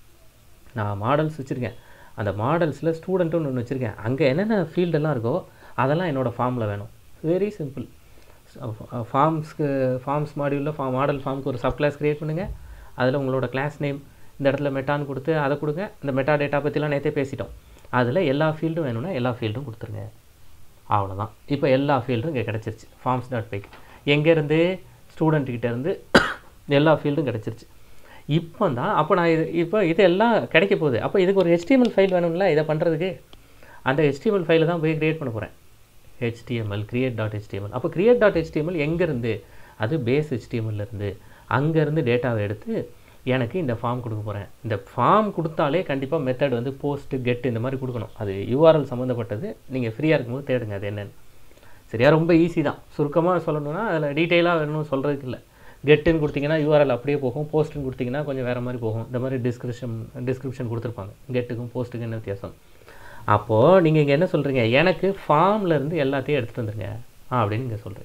நான் மாடல்ஸ் வச்சுருக்கேன் அந்த மாடல்ஸில் ஸ்டூடெண்ட்டுன்னு ஒன்று வச்சுருக்கேன் அங்கே என்னென்ன ஃபீல்டெல்லாம் இருக்கோ அதெல்லாம் என்னோடய ஃபார்மில் வேணும் வெரி சிம்பிள் ஃபார்ம்ஸ்க்கு ஃபார்ம்ஸ் மாடியூலில் ஃபார்ம் மாடல் ஃபார்முக்கு ஒரு சப் கிளாஸ் க்ரியேட் பண்ணுங்கள் அதில் உங்களோட கிளாஸ் நேம் இந்த இடத்துல மெட்டான்னு கொடுத்து அதை கொடுங்க இந்த மெட்டா டேட்டா பற்றிலாம் நேற்றே பேசிட்டோம் அதில் எல்லா ஃபீல்டும் வேணும்னா எல்லா ஃபீல்டும் கொடுத்துருங்க அவ்வளோதான் இப்போ எல்லா ஃபீல்டும் இங்கே கிடச்சிருச்சு ஃபார்ம்ஸ் டாட் பைக் எங்கேருந்து ஸ்டூடெண்ட்டுக்கிட்ட இருந்து எல்லா ஃபீல்டும் கிடச்சிருச்சு இப்போ தான் அப்போ நான் இது இப்போ இது எல்லாம் கிடைக்க போகுது அப்போ இதுக்கு ஒரு HTML ஃபைல் வேணும்ல இதை பண்ணுறதுக்கு அந்த HTML ஃபைலை தான் போய் க்ரியேட் பண்ண போகிறேன் HTML create டாட் HTML அப்போ create டாட் HTML எங்கேருந்து அது பேஸ் HTML இருந்து அங்கேருந்து டேட்டாவை எடுத்து எனக்கு இந்த ஃபார்ம் கொடுக்க போகிறேன் இந்த ஃபார்ம் கொடுத்தாலே கண்டிப்பாக மெத்தட் வந்து போஸ்ட் கெட் இந்த மாதிரி கொடுக்கணும் அது யூஆர்எல் சம்மந்தப்பட்டது நீங்கள் ஃப்ரீயாக இருக்கும்போது தேடுங்க அது என்னன்னு சரியா ரொம்ப ஈஸி தான் சுருக்கமாக சொல்லணும்னா அதில் டீட்டெயிலாக வேணும்னு சொல்கிறதுக்கு இல்லை கெட்டுன்னு கொடுத்தீங்கன்னா யூஆர்எல் அப்படியே போகும் போஸ்ட்டுன்னு கொடுத்தீங்கன்னா கொஞ்சம் வேறு மாதிரி போகும் இந்த மாதிரி டிஸ்கிரிப்ஷன் டிஸ்கிரிப்ஷன் கொடுத்துருப்பாங்க கெட்டுக்கும் போஸ்ட்டுக்கும் என்ன வித்தியாசம் அப்போது நீங்கள் இங்கே என்ன சொல்கிறீங்க எனக்கு ஃபார்ம்ல இருந்து எல்லாத்தையும் எடுத்துகிட்டு வந்துருங்க ஆ அப்படின்னு இங்கே சொல்கிறேன்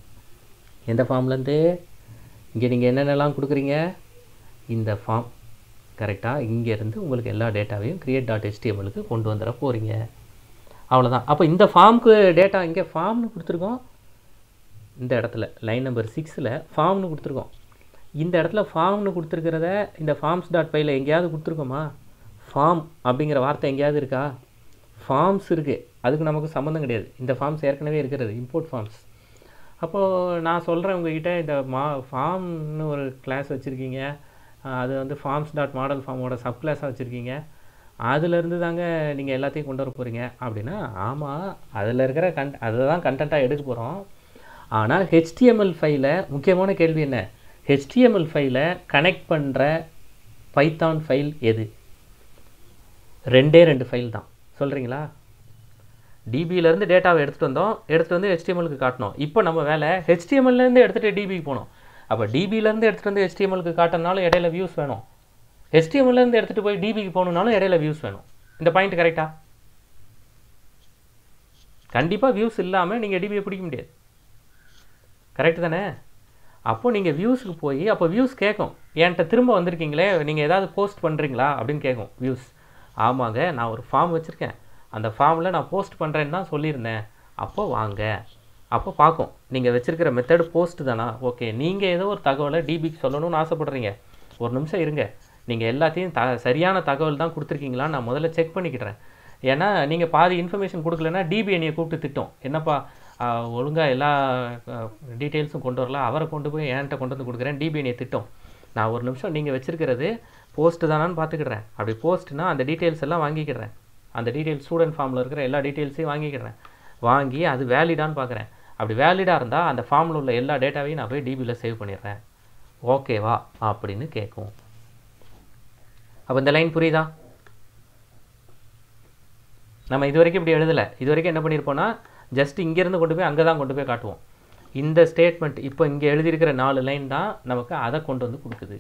எந்த ஃபார்ம்லேருந்து இங்கே நீங்கள் என்னென்னலாம் கொடுக்குறீங்க இந்த ஃபார்ம் கரெக்டாக இங்கேருந்து உங்களுக்கு எல்லா டேட்டாவையும் கிரியேட் டாட் ஹெச்டிஎம்எலுக்கு கொண்டு வந்துட போகிறீங்க அவ்வளோதான் அப்போ இந்த ஃபார்முக்கு டேட்டா இங்கே ஃபார்ம்னு கொடுத்துருக்கோம் இந்த இடத்துல லைன் நம்பர் சிக்ஸில் ஃபார்ம்னு கொடுத்துருக்கோம் இந்த இடத்துல ஃபார்ம்னு கொடுத்துருக்கிறத இந்த ஃபார்ம்ஸ் டாட் பையில் எங்கேயாவது கொடுத்துருக்கோமா ஃபார்ம் அப்படிங்கிற வார்த்தை எங்கேயாவது இருக்கா ஃபார்ம்ஸ் இருக்குது அதுக்கு நமக்கு சம்மந்தம் கிடையாது இந்த ஃபார்ம்ஸ் ஏற்கனவே இருக்கிறது இம்போர்ட் ஃபார்ம்ஸ் அப்போது நான் சொல்கிறேன் உங்ககிட்ட இந்த மா ஃபார்ம்னு ஒரு கிளாஸ் வச்சுருக்கீங்க அது வந்து ஃபார்ம்ஸ் டாட் மாடல் ஃபார்மோட சப் கிளாஸாக வச்சுருக்கீங்க அதுலேருந்து தாங்க நீங்கள் எல்லாத்தையும் கொண்டு வர போகிறீங்க அப்படின்னா ஆமாம் அதில் இருக்கிற கண்ட் அதை தான் கண்டென்ட்டாக எடுக்க போகிறோம் ஆனால் ஹெச்டிஎம்எல் ஃபைலை முக்கியமான கேள்வி என்ன ஹெச்டிஎம்எல் ஃபைலை கனெக்ட் பண்ணுற பைத்தான் ஃபைல் எது ரெண்டே ரெண்டு ஃபைல் தான் சொல்கிறீங்களா டிபியிலேருந்து டேட்டாவை எடுத்துகிட்டு வந்தோம் எடுத்துகிட்டு வந்து ஹெச்டிஎம்எலுக்கு காட்டினோம் இப்போ நம்ம வேலை ஹெச்டிஎம்எல்லேருந்து எடுத்துகிட்டு டிபிக்கு போனோம் அப்போ டிபியிலேருந்து எடுத்துகிட்டு வந்து ஹெச்டிஎம்எலுக்கு காட்டினாலும் இடையில வியூஸ் வேணும் ஹெச்டிஎம்எல்லேருந்து எடுத்துகிட்டு போய் டிபிக்கு போகணுன்னாலும் இடையில வியூஸ் வேணும் இந்த பாயிண்ட் கரெக்டா கண்டிப்பாக வியூஸ் இல்லாமல் நீங்கள் டிபியை பிடிக்க முடியாது கரெக்டு தானே அப்போ நீங்கள் வியூஸுக்கு போய் அப்போ வியூஸ் கேட்கும் என்கிட்ட திரும்ப வந்திருக்கீங்களே நீங்கள் ஏதாவது போஸ்ட் பண்ணுறீங்களா அப்படின்னு கேட்கும் வியூஸ் ஆமாங்க நான் ஒரு ஃபார்ம் வச்சுருக்கேன் அந்த ஃபார்மில் நான் போஸ்ட் பண்ணுறேன்னு தான் சொல்லியிருந்தேன் அப்போ வாங்க அப்போ பார்க்கும் நீங்கள் வச்சுருக்கிற மெத்தடு போஸ்ட் தானா ஓகே நீங்கள் ஏதோ ஒரு தகவலை டிபிக்கு சொல்லணும்னு ஆசைப்படுறீங்க ஒரு நிமிஷம் இருங்க நீங்கள் எல்லாத்தையும் த சரியான தகவல் தான் கொடுத்துருக்கீங்களான்னு நான் முதல்ல செக் பண்ணிக்கிட்டுறேன் ஏன்னா நீங்கள் பாதி இன்ஃபர்மேஷன் கொடுக்கலன்னா டிபி என்னையை கூப்பிட்டு திட்டம் என்னப்பா ஒழுங்காக எல்லா டீட்டெயில்ஸும் கொண்டு வரல அவரை கொண்டு போய் என்கிட்ட கொண்டு வந்து கொடுக்குறேன் டிபி என்னையை திட்டம் நான் ஒரு நிமிஷம் நீங்கள் வச்சுருக்கிறது போஸ்ட் தானான்னு பார்த்துக்கிடுறேன் அப்படி போஸ்ட்னா அந்த டீட்டெயில்ஸ் எல்லாம் வாங்கிக்கிடுறேன் அந்த டீட்டெயில்ஸ் ஸ்டூடெண்ட் ஃபார்மில் இருக்கிற எல்லா டீட்டெயில்ஸையும் வாங்கிக்கிடுறேன் வாங்கி அது வேலிடான்னு பார்க்குறேன் அப்படி வேலிடாக இருந்தால் அந்த ஃபார்மில் உள்ள எல்லா டேட்டாவையும் நான் போய் டிபியில் சேவ் பண்ணிடுறேன் ஓகேவா அப்படின்னு கேட்கும் அப்போ இந்த லைன் புரியுதா நம்ம இது வரைக்கும் இப்படி எழுதலை இது வரைக்கும் என்ன பண்ணியிருப்போம்னா ஜஸ்ட் இங்கேருந்து கொண்டு போய் அங்கே தான் கொண்டு போய் காட்டுவோம் இந்த ஸ்டேட்மெண்ட் இப்போ இங்கே எழுதியிருக்கிற நாலு லைன் தான் நமக்கு அதை கொண்டு வந்து கொடுக்குது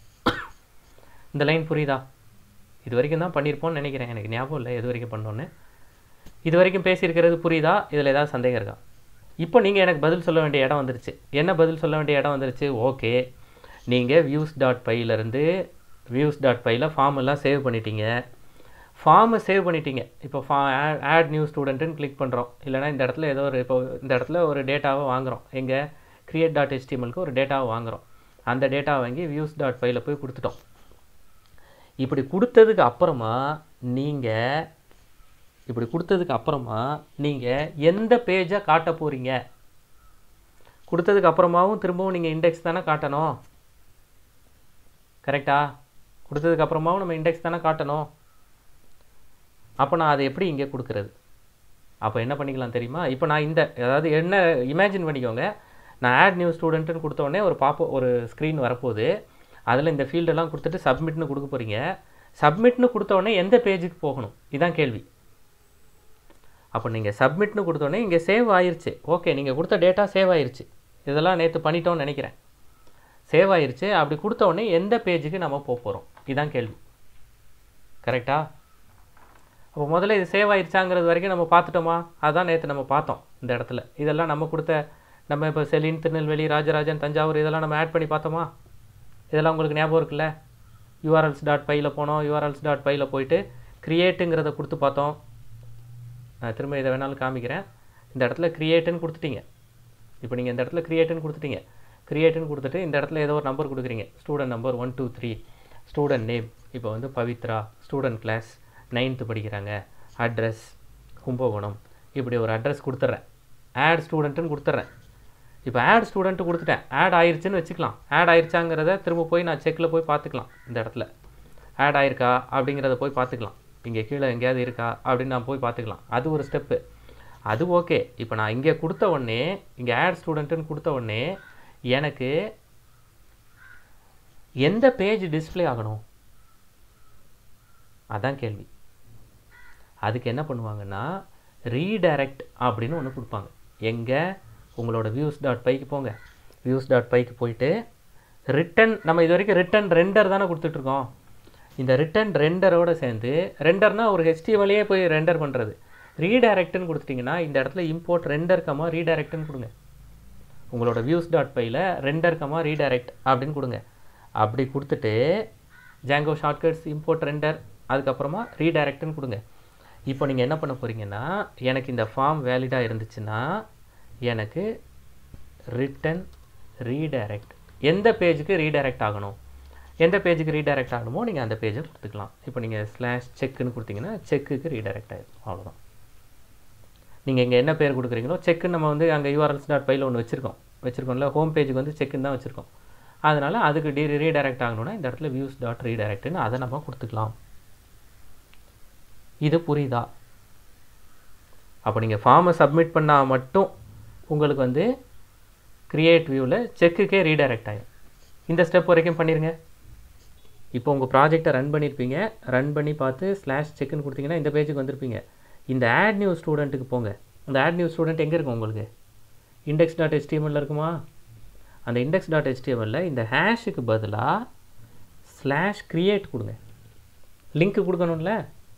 இந்த லைன் புரியுதா இது வரைக்கும் தான் பண்ணியிருப்போம்னு நினைக்கிறேன் எனக்கு ஞாபகம் இல்லை எது வரைக்கும் பண்ணோன்னு இது வரைக்கும் பேசியிருக்கிறது புரியுதா இதில் ஏதாவது சந்தேகம் இருக்கா இப்போ நீங்கள் எனக்கு பதில் சொல்ல வேண்டிய இடம் வந்துருச்சு என்ன பதில் சொல்ல வேண்டிய இடம் வந்துருச்சு ஓகே நீங்கள் வியூஸ் டாட் பையிலேருந்து வியூஸ் டாட் பையில் ஃபார்ம் எல்லாம் சேவ் பண்ணிட்டீங்க ஃபார்மை சேவ் பண்ணிட்டீங்க இப்போ ஃபா ஆட் நியூ ஸ்டூடெண்ட்டுன்னு கிளிக் பண்ணுறோம் இல்லைனா இந்த இடத்துல ஏதோ ஒரு இப்போ இந்த இடத்துல ஒரு டேட்டாவை வாங்குகிறோம் எங்கே கிரியேட் டாட் HTML-க்கு ஒரு டேட்டாவை வாங்குகிறோம் அந்த டேட்டாவை வாங்கி வியூஸ் டாட் ஃபைவ்ல போய் கொடுத்துட்டோம் இப்படி கொடுத்ததுக்கு அப்புறமா நீங்கள் இப்படி கொடுத்ததுக்கு அப்புறமா நீங்கள் எந்த பேஜை காட்ட போகிறீங்க கொடுத்ததுக்கு அப்புறமாவும் திரும்பவும் நீங்கள் இண்டெக்ஸ் தானே காட்டணும் கரெக்டா கொடுத்ததுக்கு அப்புறமாவும் நம்ம இண்டெக்ஸ் தானே காட்டணும் அப்போ நான் அதை எப்படி இங்கே கொடுக்குறது அப்போ என்ன பண்ணிக்கலாம் தெரியுமா இப்போ நான் இந்த அதாவது என்ன இமேஜின் பண்ணிக்கோங்க நான் ஆட் நியூ ஸ்டூடெண்ட்டுன்னு கொடுத்தோடனே ஒரு பாப்போ ஒரு ஸ்க்ரீன் வரப்போகுது அதில் இந்த ஃபீல்டெல்லாம் கொடுத்துட்டு சப்மிட்னு கொடுக்க போகிறீங்க சப்மிட்னு கொடுத்தோடனே எந்த பேஜுக்கு போகணும் இதான் கேள்வி அப்போ நீங்கள் சப்மிட்னு கொடுத்தோடனே இங்கே சேவ் ஆயிருச்சு ஓகே நீங்கள் கொடுத்த டேட்டா சேவ் ஆயிருச்சு இதெல்லாம் நேற்று பண்ணிட்டோம்னு நினைக்கிறேன் சேவ் ஆயிருச்சு அப்படி கொடுத்த உடனே எந்த பேஜுக்கு நம்ம போக போகிறோம் இதான் கேள்வி கரெக்டா அப்போ முதல்ல இது சேவ் ஆயிருச்சாங்கிறது வரைக்கும் நம்ம பார்த்துட்டோமா அதான் நேற்று நம்ம பார்த்தோம் இந்த இடத்துல இதெல்லாம் நம்ம கொடுத்த நம்ம இப்போ செலின் திருநெல்வேலி ராஜராஜன் தஞ்சாவூர் இதெல்லாம் நம்ம ஆட் பண்ணி பார்த்தோமா இதெல்லாம் உங்களுக்கு ஞாபகம் இருக்குல்ல யூஆர்எல்ஸ் டாட் பையில் போனோம் யூஆர்எல்ஸ் டாட் பையில் போயிட்டு கிரியேட்டுங்கிறத கொடுத்து பார்த்தோம் நான் திரும்ப இதை வேணாலும் காமிக்கிறேன் இந்த இடத்துல கிரியேட்டுன்னு கொடுத்துட்டீங்க இப்போ நீங்கள் இந்த இடத்துல கிரியேட்டுன்னு கொடுத்துட்டீங்க கிரியேட்டுன்னு கொடுத்துட்டு இந்த இடத்துல ஏதோ ஒரு நம்பர் கொடுக்குறீங்க student number one two three student name இப்போ வந்து பவித்ரா ஸ்டூடெண்ட் கிளாஸ் நைன்த்து படிக்கிறாங்க அட்ரஸ் கும்பகோணம் இப்படி ஒரு அட்ரஸ் கொடுத்துட்றேன் ஆட் ஸ்டூடெண்ட்டுன்னு கொடுத்துட்றேன் இப்போ ஆட் ஸ்டூடெண்ட்டு கொடுத்துட்டேன் ஆட் ஆயிருச்சுன்னு வச்சுக்கலாம் ஆட் ஆயிருச்சாங்கிறத திரும்ப போய் நான் செக்கில் போய் பார்த்துக்கலாம் இந்த இடத்துல ஆட் ஆயிருக்கா அப்படிங்கிறத போய் பார்த்துக்கலாம் இங்கே கீழே எங்கேயாவது இருக்கா அப்படின்னு நான் போய் பார்த்துக்கலாம் அது ஒரு ஸ்டெப்பு அது ஓகே இப்போ நான் இங்கே கொடுத்த உடனே இங்கே ஆட் ஸ்டூடெண்ட்டுன்னு கொடுத்த உடனே எனக்கு எந்த பேஜ் டிஸ்ப்ளே ஆகணும் அதான் கேள்வி அதுக்கு என்ன பண்ணுவாங்கன்னா ரீடைரக்ட் அப்படின்னு ஒன்று கொடுப்பாங்க எங்கே உங்களோட வியூஸ் டாட் பைக்கு போங்க வியூஸ் டாட் பைக்கு போயிட்டு ரிட்டன் நம்ம இது வரைக்கும் ரிட்டன் ரெண்டர் தானே கொடுத்துட்ருக்கோம் இந்த ரிட்டன் ரெண்டரோட சேர்ந்து ரெண்டர்னா ஒரு ஹெச்டிஎம்எல்லையே போய் ரெண்டர் பண்ணுறது ரீடைரக்ட்னு கொடுத்துட்டிங்கன்னா இந்த இடத்துல இம்போர்ட் ரெண்டர் கமா ரீடைரக்ட்னு கொடுங்க உங்களோட வியூஸ் டாட் பையில் ரெண்டர் கமா ரீடைரக்ட் அப்படின்னு கொடுங்க அப்படி கொடுத்துட்டு ஜாங்கோ ஷார்ட்கட்ஸ் இம்போர்ட் ரெண்டர் அதுக்கப்புறமா ரீடைரக்ட்னு கொடுங்க இப்போ நீங்கள் என்ன பண்ண போகிறீங்கன்னா எனக்கு இந்த ஃபார்ம் வேலிடாக இருந்துச்சுன்னா எனக்கு ரிட்டன் ரீடைரக்ட் எந்த பேஜுக்கு ரீடைரக்ட் ஆகணும் எந்த பேஜுக்கு ரீடைரக்ட் ஆகணுமோ நீங்கள் அந்த பேஜை கொடுத்துக்கலாம் இப்போ நீங்கள் ஸ்லாஷ் செக்குன்னு கொடுத்தீங்கன்னா செக்குக்கு ரீடைரக்ட் ஆகிடும் அவ்வளோதான் நீங்கள் இங்கே என்ன பேர் கொடுக்குறீங்களோ செக்குன்னு நம்ம வந்து அங்கே யூஆர்எல்ஸ் டாட் பையில் ஒன்று வச்சுருக்கோம் வச்சுருக்கோம்ல ஹோம் பேஜுக்கு வந்து செக்குன்னு தான் வச்சுருக்கோம் அதனால் அதுக்கு டி ரீடைரக்ட் ஆகணும்னா இந்த இடத்துல வியூஸ் டாட் ரீடைரக்ட்னு அதை நம்ம கொடுத்துக்கலாம் இது புரியுதா அப்போ நீங்கள் ஃபார்மை சப்மிட் பண்ணால் மட்டும் உங்களுக்கு வந்து க்ரியேட் வியூவில் செக்குக்கே ரீடைரக்ட் ஆகிடும் இந்த ஸ்டெப் வரைக்கும் பண்ணிடுங்க இப்போ உங்கள் ப்ராஜெக்டை ரன் பண்ணியிருப்பீங்க ரன் பண்ணி பார்த்து ஸ்லாஷ் செக்குன்னு கொடுத்தீங்கன்னா இந்த பேஜுக்கு வந்திருப்பீங்க இந்த ஆட் நியூ ஸ்டூடெண்ட்டுக்கு போங்க அந்த ஆட் நியூ ஸ்டூடெண்ட் எங்கே இருக்கும் உங்களுக்கு இண்டெக்ஸ் டாட் HTML இருக்குமா அந்த இண்டெக்ஸ் டாட் HTML இந்த ஹேஷுக்கு பதிலாக ஸ்லாஷ் க்ரியேட் கொடுங்க லிங்க் கொடுக்கணும்ல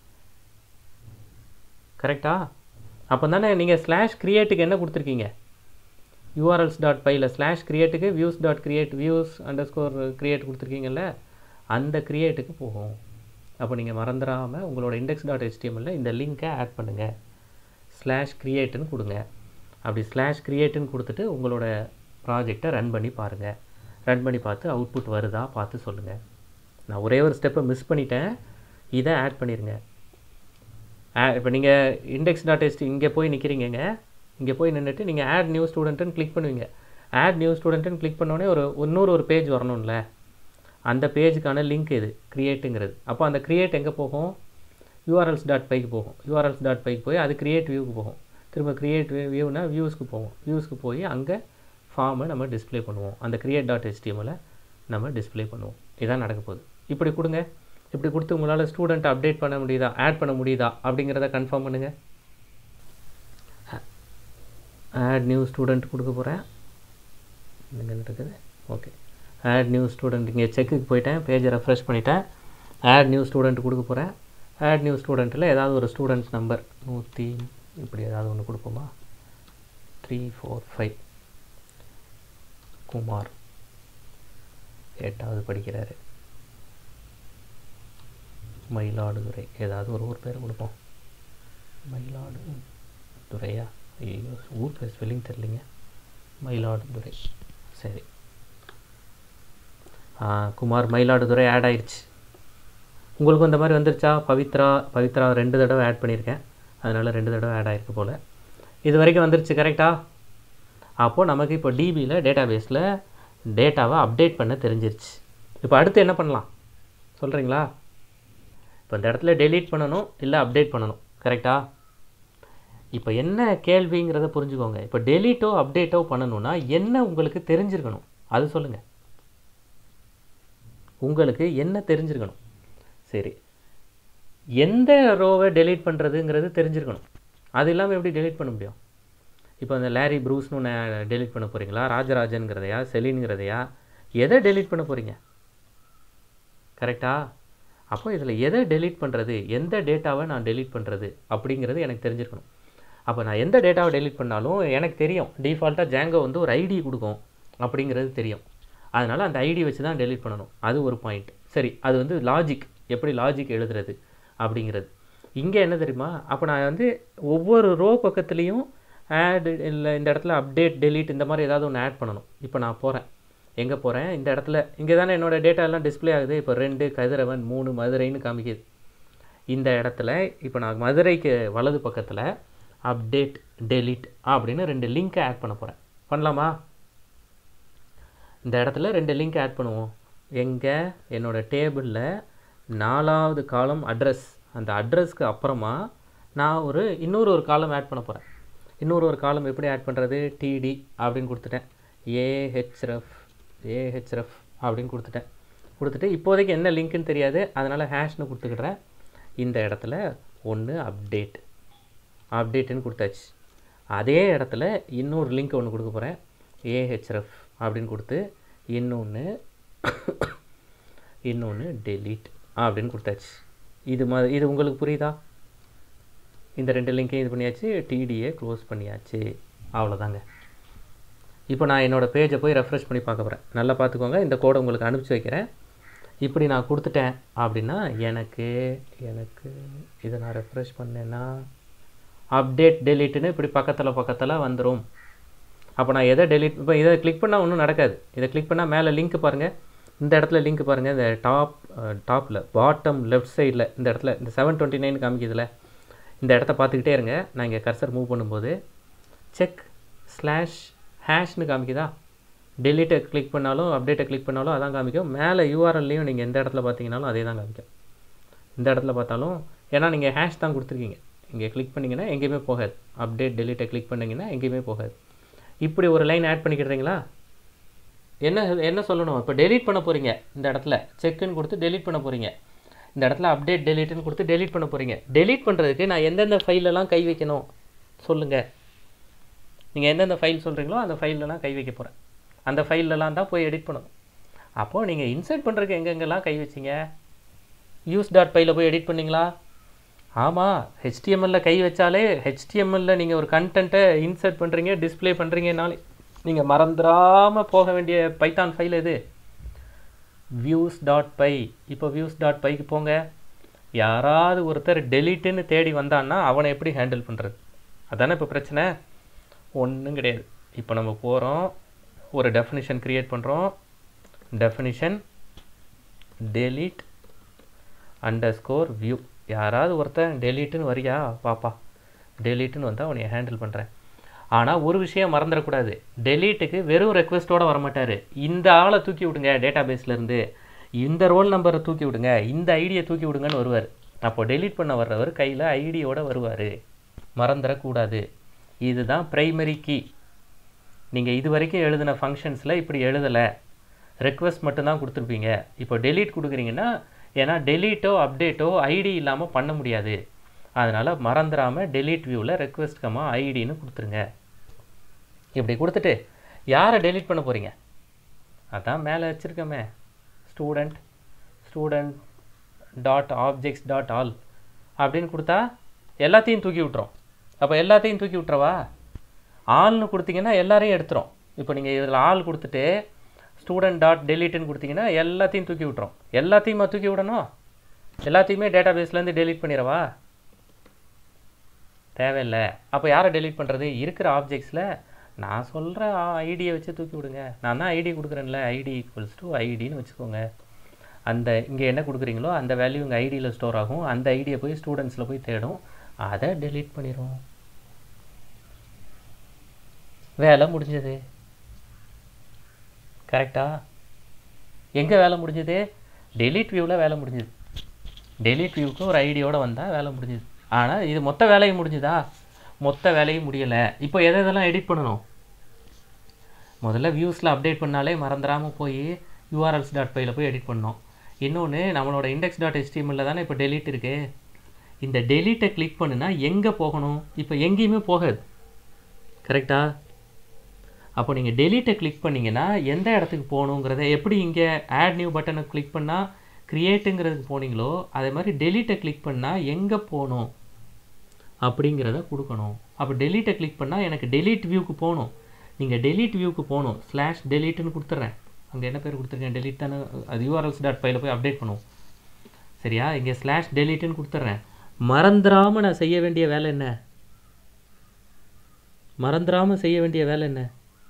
கரெக்டா அப்போ தானே நீங்கள் ஸ்லாஷ் க்ரியேட்டுக்கு என்ன கொடுத்துருக்கீங்க யூஆர்எல்ஸ் டாட் பையில் ஸ்லாஷ் க்ரியேட்டுக்கு views dot create views underscore create கொடுத்துருக்கீங்கல்ல அந்த க்ரியேட்டுக்கு போகும் அப்போ நீங்கள் மறந்துடாமல் உங்களோட இண்டெக்ஸ் டாட் ஹெச்டிஎம்எல்ல இந்த லிங்க்கை ஆட் பண்ணுங்கள் ஸ்லாஷ் க்ரியேட்டுன்னு கொடுங்க அப்படி ஸ்லாஷ் க்ரியேட்டுன்னு கொடுத்துட்டு உங்களோட ப்ராஜெக்டை ரன் பண்ணி பாருங்கள் ரன் பண்ணி பார்த்து அவுட்புட் வருதா பார்த்து சொல்லுங்கள் நான் ஒரே ஒரு ஸ்டெப்பை மிஸ் பண்ணிட்டேன் இதை ஆட் பண்ணிடுங்க இப்போ நீங்கள் இண்டெக்ஸ் டாட் ஹெச்டி இங்கே போய் நிற்கிறீங்கங்க இங்கே போய் நின்றுட்டு நீங்கள் ஆட் நியூ ஸ்டூடெண்ட்டுன்னு கிளிக் பண்ணுவீங்க ஆட் நியூ ஸ்டூடெண்ட்டுன்னு கிளிக் பண்ணோடனே ஒரு இன்னொரு ஒரு பேஜ் வரணும்ல அந்த பேஜுக்கான லிங்க் இது க்ரியேட்டுங்கிறது அப்போ அந்த க்ரியேட் எங்கே போகும் யூஆர்எல்ஸ் டாட் பைக்கு போகும் யூஆர்எல்ஸ் டாட் பைக்கு போய் அது க்ரியேட் வியூக்கு போகும் திரும்ப க்ரியேட் வியூனா வியூஸ்க்கு போகும் வியூஸ்க்கு போய் அங்கே ஃபார்மை நம்ம டிஸ்ப்ளே பண்ணுவோம் அந்த க்ரியேட் டாட் HTML நம்ம டிஸ்ப்ளே பண்ணுவோம் இதான் நடக்க போகுது இப்படி கொடுங்க இப்படி கொடுத்து உங்களால் ஸ்டூடெண்ட்டை அப்டேட் பண்ண முடியுதா ஆட் பண்ண முடியுதா அப்படிங்கிறத கன்ஃபார்ம் பண்ணுங்கள் ஆட் நியூ ஸ்டூடெண்ட் கொடுக்க போகிறேன் இங்கே இருக்குது ஓகே ஆட் நியூ ஸ்டூடெண்ட் இங்கே செக்குக்கு போயிட்டேன் பேஜை ரெஃப்ரெஷ் பண்ணிட்டேன் ஆட் நியூ ஸ்டூடெண்ட் கொடுக்க போகிறேன் ஆட் நியூ ஸ்டூடெண்ட்டில் ஏதாவது ஒரு ஸ்டூடெண்ட்ஸ் நம்பர் நூற்றி இப்படி ஏதாவது ஒன்று கொடுப்போமா த்ரீ ஃபோர் ஃபைவ் குமார் எட்டாவது படிக்கிறாரு மயிலாடுதுறை ஏதாவது ஒரு ஊர் பேர் கொடுப்போம் மயிலாடுதுறையா ஐயோ ஊர் பேர் ஸ்பெல்லிங் தெரியலிங்க மயிலாடுதுறை சரி ஆ, குமார் மயிலாடுதுறை ஆட் ஆயிடுச்சு உங்களுக்கும் இந்த மாதிரி வந்துருச்சா பவித்ரா பவித்ரா ரெண்டு தடவை ஆட் பண்ணியிருக்கேன் அதனால் ரெண்டு தடவை ஆட் ஆயிருக்கு போல் இது வரைக்கும் வந்துருச்சு கரெக்டா அப்போது நமக்கு இப்போ டிபியில் டேட்டாபேஸில் டேட்டாவை அப்டேட் பண்ண தெரிஞ்சிருச்சு இப்போ அடுத்து என்ன பண்ணலாம் சொல்கிறீங்களா இப்போ இந்த இடத்துல டெலீட் பண்ணணும் இல்லை அப்டேட் பண்ணணும் கரெக்டா இப்போ என்ன கேள்விங்கிறத புரிஞ்சுக்கோங்க இப்போ டெலீட்டோ அப்டேட்டோ பண்ணணும்னா என்ன உங்களுக்கு தெரிஞ்சிருக்கணும் அது சொல்லுங்கள் உங்களுக்கு என்ன தெரிஞ்சிருக்கணும் சரி எந்த ரோவை டெலீட் பண்ணுறதுங்கிறது தெரிஞ்சிருக்கணும் அது இல்லாமல் எப்படி டெலீட் பண்ண முடியும் இப்போ அந்த லேரி ப்ரூஸ்னு ஒன்று டெலீட் பண்ண போகிறீங்களா ராஜராஜன்கிறதையா செலின்கிறதையா எதை டெலீட் பண்ண போகிறீங்க கரெக்டா அப்போ இதில் எதை டெலீட் பண்ணுறது எந்த டேட்டாவை நான் டெலீட் பண்ணுறது அப்படிங்கிறது எனக்கு தெரிஞ்சிருக்கணும் அப்போ நான் எந்த டேட்டாவை டெலீட் பண்ணாலும் எனக்கு தெரியும் டிஃபால்ட்டாக ஜாங்கோ வந்து ஒரு ஐடி கொடுக்கும் அப்படிங்கிறது தெரியும் அதனால் அந்த ஐடி வச்சு தான் டெலீட் பண்ணணும் அது ஒரு பாயிண்ட் சரி அது வந்து லாஜிக் எப்படி லாஜிக் எழுதுறது அப்படிங்கிறது இங்கே என்ன தெரியுமா அப்போ நான் வந்து ஒவ்வொரு ரோ பக்கத்துலேயும் ஆட் இல்லை இந்த இடத்துல அப்டேட் delete இந்த மாதிரி ஏதாவது ஒன்று ஆட் பண்ணணும் இப்போ நான் போகிறேன் எங்கே போகிறேன் இந்த இடத்துல இங்கே தானே என்னோடய டேட்டா எல்லாம் டிஸ்ப்ளே ஆகுது இப்போ ரெண்டு கதிரவன் மூணு மதுரைன்னு காமிக்குது இந்த இடத்துல இப்போ நான் மதுரைக்கு வலது பக்கத்தில் அப்டேட் delete அப்படின்னு ரெண்டு லிங்க்கை ஆட் பண்ண போகிறேன் பண்ணலாமா இந்த இடத்துல ரெண்டு லிங்க் ஆட் பண்ணுவோம் எங்கே என்னோட டேபிளில் நாலாவது காலம் அட்ரஸ் அந்த அட்ரஸ்க்கு அப்புறமா நான் ஒரு இன்னொரு ஒரு காலம் ஆட் பண்ண போகிறேன் இன்னொரு ஒரு காலம் எப்படி ஆட் பண்ணுறது டிடி அப்படின்னு கொடுத்துட்டேன் ஏஹெச்ரஃப் ஏஹெச்ரஃப் அப்படின்னு கொடுத்துட்டேன் கொடுத்துட்டு இப்போதைக்கு என்ன லிங்க்குன்னு தெரியாது அதனால் ஹேஷ்னு கொடுத்துக்கிடுறேன் இந்த இடத்துல ஒன்று அப்டேட் அப்டேட்டுன்னு கொடுத்தாச்சு அதே இடத்துல இன்னொரு லிங்க் ஒன்று கொடுக்க போகிறேன் ஏஹெச்ரஃப் அப்படின்னு கொடுத்து இன்னொன்று இன்னொன்று delete அப்படின்னு கொடுத்தாச்சு இது மா இது உங்களுக்கு புரியுதா இந்த ரெண்டு லிங்க்கையும் இது பண்ணியாச்சு டிடியை க்ளோஸ் பண்ணியாச்சு அவ்வளோதாங்க இப்போ நான் என்னோடய பேஜை போய் ரெஃப்ரெஷ் பண்ணி பார்க்க போகிறேன் நல்லா பார்த்துக்கோங்க இந்த கோடை உங்களுக்கு அனுப்பிச்சி வைக்கிறேன் இப்படி நான் கொடுத்துட்டேன் அப்படின்னா எனக்கு எனக்கு இதை நான் ரெஃப்ரெஷ் பண்ணேன்னா அப்டேட் டெலிட்டுன்னு இப்படி பக்கத்தில் பக்கத்தில் வந்துடும் அப்போ நான் எதை டெலிட் இப்போ இதை கிளிக் பண்ணால் ஒன்றும் நடக்காது இதை கிளிக் பண்ணால் மேலே லிங்க் பாருங்கள் இந்த இடத்துல லிங்க் பாருங்கள் இந்த டாப் டாப்பில் பாட்டம் லெஃப்ட் சைடில் இந்த இடத்துல இந்த செவன் டுவெண்ட்டி நைன் காமிக்குதுல இந்த இடத்த பார்த்துக்கிட்டே இருங்க நான் இங்கே கர்சர் மூவ் பண்ணும்போது செக் ஸ்லாஷ் ஹேஷ்னு காமிக்குதா டெலிட்டை கிளிக் பண்ணாலும் அப்டேட்டை கிளிக் பண்ணாலும் அதான் காமிக்கும் மேலே யூஆர்எல்லையும் நீங்கள் எந்த இடத்துல பார்த்தீங்கனாலும் அதே தான் காமிக்கும் இந்த இடத்துல பார்த்தாலும் ஏன்னா நீங்கள் ஹேஷ் தான் கொடுத்துருக்கீங்க இங்கே கிளிக் பண்ணிங்கன்னா எங்கேயுமே போகாது அப்டேட் டெலிட்டை கிளிக் பண்ணிங்கன்னா எங்கேயுமே போகாது இப்படி ஒரு லைன் ஆட் பண்ணிக்கிறீங்களா என்ன என்ன சொல்லணும் இப்போ delete பண்ண போகிறீங்க இந்த இடத்துல செக்குன்னு கொடுத்து delete பண்ண போகிறீங்க இந்த இடத்துல அப்டேட் டெலிட்டுன்னு கொடுத்து delete பண்ண போகிறீங்க delete பண்ணுறதுக்கு நான் எந்தெந்த ஃபைலெல்லாம் கை வைக்கணும் சொல்லுங்கள் நீங்கள் எந்தெந்த ஃபைல் சொல்கிறீங்களோ அந்த ஃபைல்லலாம் கை வைக்க போகிறேன் அந்த ஃபைல்லலாம் தான் போய் எடிட் பண்ணணும் அப்போது நீங்கள் இன்சர்ட் பண்ணுறதுக்கு எங்கெங்கெல்லாம் கை வச்சீங்க யூஸ் டாட் பையில் போய் எடிட் பண்ணீங்களா ஆமாம் ஹெச்டிஎம்எல்ல கை வச்சாலே ஹெச்டிஎம்எல்ல நீங்கள் ஒரு கண்டென்ட்டை இன்சர்ட் பண்ணுறீங்க டிஸ்ப்ளே பண்ணுறீங்கனாலே நீங்கள் மறந்துடாமல் போக வேண்டிய பைத்தான் ஃபைல் எது வியூஸ் டாட் பை இப்போ வியூஸ் டாட் பைக்கு போங்க யாராவது ஒருத்தர் டெலிட்டுன்னு தேடி வந்தான்னா அவனை எப்படி ஹேண்டில் பண்ணுறது அதானே இப்போ பிரச்சனை ஒன்றும் கிடையாது இப்போ நம்ம போகிறோம் ஒரு டெஃபினிஷன் க்ரியேட் பண்ணுறோம் டெஃபினிஷன் delete அண்டர்ஸ்கோர் வியூ யாராவது ஒருத்தன் டெலீட்டுன்னு வரியா பாப்பா டெலீட்டுன்னு வந்தால் அவனை ஹேண்டில் பண்ணுறேன் ஆனால் ஒரு விஷயம் மறந்துடக்கூடாது டெலீட்டுக்கு வெறும் ரெக்வெஸ்ட்டோட வரமாட்டார் இந்த ஆளை தூக்கி விடுங்க டேட்டா இருந்து இந்த ரோல் நம்பரை தூக்கி விடுங்க இந்த ஐடியை தூக்கி விடுங்கன்னு வருவார் அப்போ டெலீட் பண்ண வர்றவர் கையில் ஐடியோட வருவார் மறந்துடக்கூடாது இதுதான் ப்ரைமரி கீ நீங்கள் இது வரைக்கும் எழுதின ஃபங்க்ஷன்ஸில் இப்படி எழுதலை ரெக்வஸ்ட் மட்டும்தான் கொடுத்துருப்பீங்க இப்போ டெலீட் கொடுக்குறீங்கன்னா ஏன்னா டெலீட்டோ அப்டேட்டோ ஐடி இல்லாமல் பண்ண முடியாது அதனால் மறந்துடாமல் டெலீட் வியூவில் ரெக்வஸ்ட் கமா ஐடின்னு கொடுத்துருங்க இப்படி கொடுத்துட்டு யாரை டெலீட் பண்ண போகிறீங்க அதான் மேலே வச்சுருக்கோமே student student dot objects dot all அப்படின்னு கொடுத்தா எல்லாத்தையும் தூக்கி விட்டுரும் அப்போ எல்லாத்தையும் தூக்கி விட்டுறவா ஆள்னு கொடுத்தீங்கன்னா எல்லாரையும் எடுத்துரும் இப்போ நீங்கள் இதில் ஆள் கொடுத்துட்டு ஸ்டூடெண்ட் டாட் டெலீட்டுன்னு கொடுத்தீங்கன்னா எல்லாத்தையும் தூக்கி விட்டுரும் எல்லாத்தையுமா தூக்கி விடணும் எல்லாத்தையுமே டேட்டா பேஸ்லேருந்து டெலீட் பண்ணிடவா தேவையில்லை அப்போ யாரை டெலீட் பண்ணுறது இருக்கிற ஆப்ஜெக்ட்ஸில் நான் சொல்கிற ஐடியை வச்சு தூக்கி விடுங்க நான் தான் ஐடி கொடுக்குறேன்ல ஐடி ஈக்குவல்ஸ் டு ஐடின்னு வச்சுக்கோங்க அந்த இங்கே என்ன கொடுக்குறீங்களோ அந்த வேல்யூ உங்கள் ஐடியில் ஸ்டோர் ஆகும் அந்த ஐடியை போய் ஸ்டூடெண்ட்ஸில் போய் தேடும் அதை டெலீட் பண்ணிடும் வேலை முடிஞ்சது கரெக்டா எங்கே வேலை முடிஞ்சது டெலீட் வியூவில் வேலை முடிஞ்சது டெலீட் வியூக்கு ஒரு ஐடியோட வந்தால் வேலை முடிஞ்சுது ஆனால் இது மொத்த வேலையும் முடிஞ்சுதா மொத்த வேலையும் முடியலை இப்போ எதை எதெல்லாம் எடிட் பண்ணணும் முதல்ல வியூஸில் அப்டேட் பண்ணாலே மறந்துடாமல் போய் யூஆர்எல்ஸ் டாட் ஃபைவ்ல போய் எடிட் பண்ணோம் இன்னொன்று நம்மளோட இண்டெக்ஸ் டாட் HTML தானே இப்போ டெலீட் இருக்கு இந்த டெலீட்டை கிளிக் பண்ணுனா எங்கே போகணும் இப்போ எங்கேயுமே போகாது கரெக்டா அப்போ நீங்கள் டெலீட்டை கிளிக் பண்ணீங்கன்னா எந்த இடத்துக்கு போகணுங்கிறத எப்படி இங்கே ஆட் நியூ பட்டனை கிளிக் பண்ணால் க்ரியேட்டுங்கிறதுக்கு போனீங்களோ அதே மாதிரி டெலீட்டை கிளிக் பண்ணால் எங்கே போகணும் அப்படிங்கிறத கொடுக்கணும் அப்போ டெலீட்டை கிளிக் பண்ணால் எனக்கு டெலீட் வியூக்கு போகணும் நீங்கள் டெலீட் வியூக்கு போகணும் ஸ்லாஷ் டெலீட்டுன்னு கொடுத்துட்றேன் அங்கே என்ன பேர் கொடுத்துருக்கேன் டெலீட் தானே அது யூஆர்எல்ஸ் டாட் ஃபைவ்ல போய் அப்டேட் பண்ணுவோம் சரியா இங்கே ஸ்லாஷ் டெலீட்டுன்னு கொடுத்துட்றேன் மறந்துடாமல் நான் செய்ய வேண்டிய வேலை என்ன மறந்துடாமல் செய்ய வேண்டிய வேலை என்ன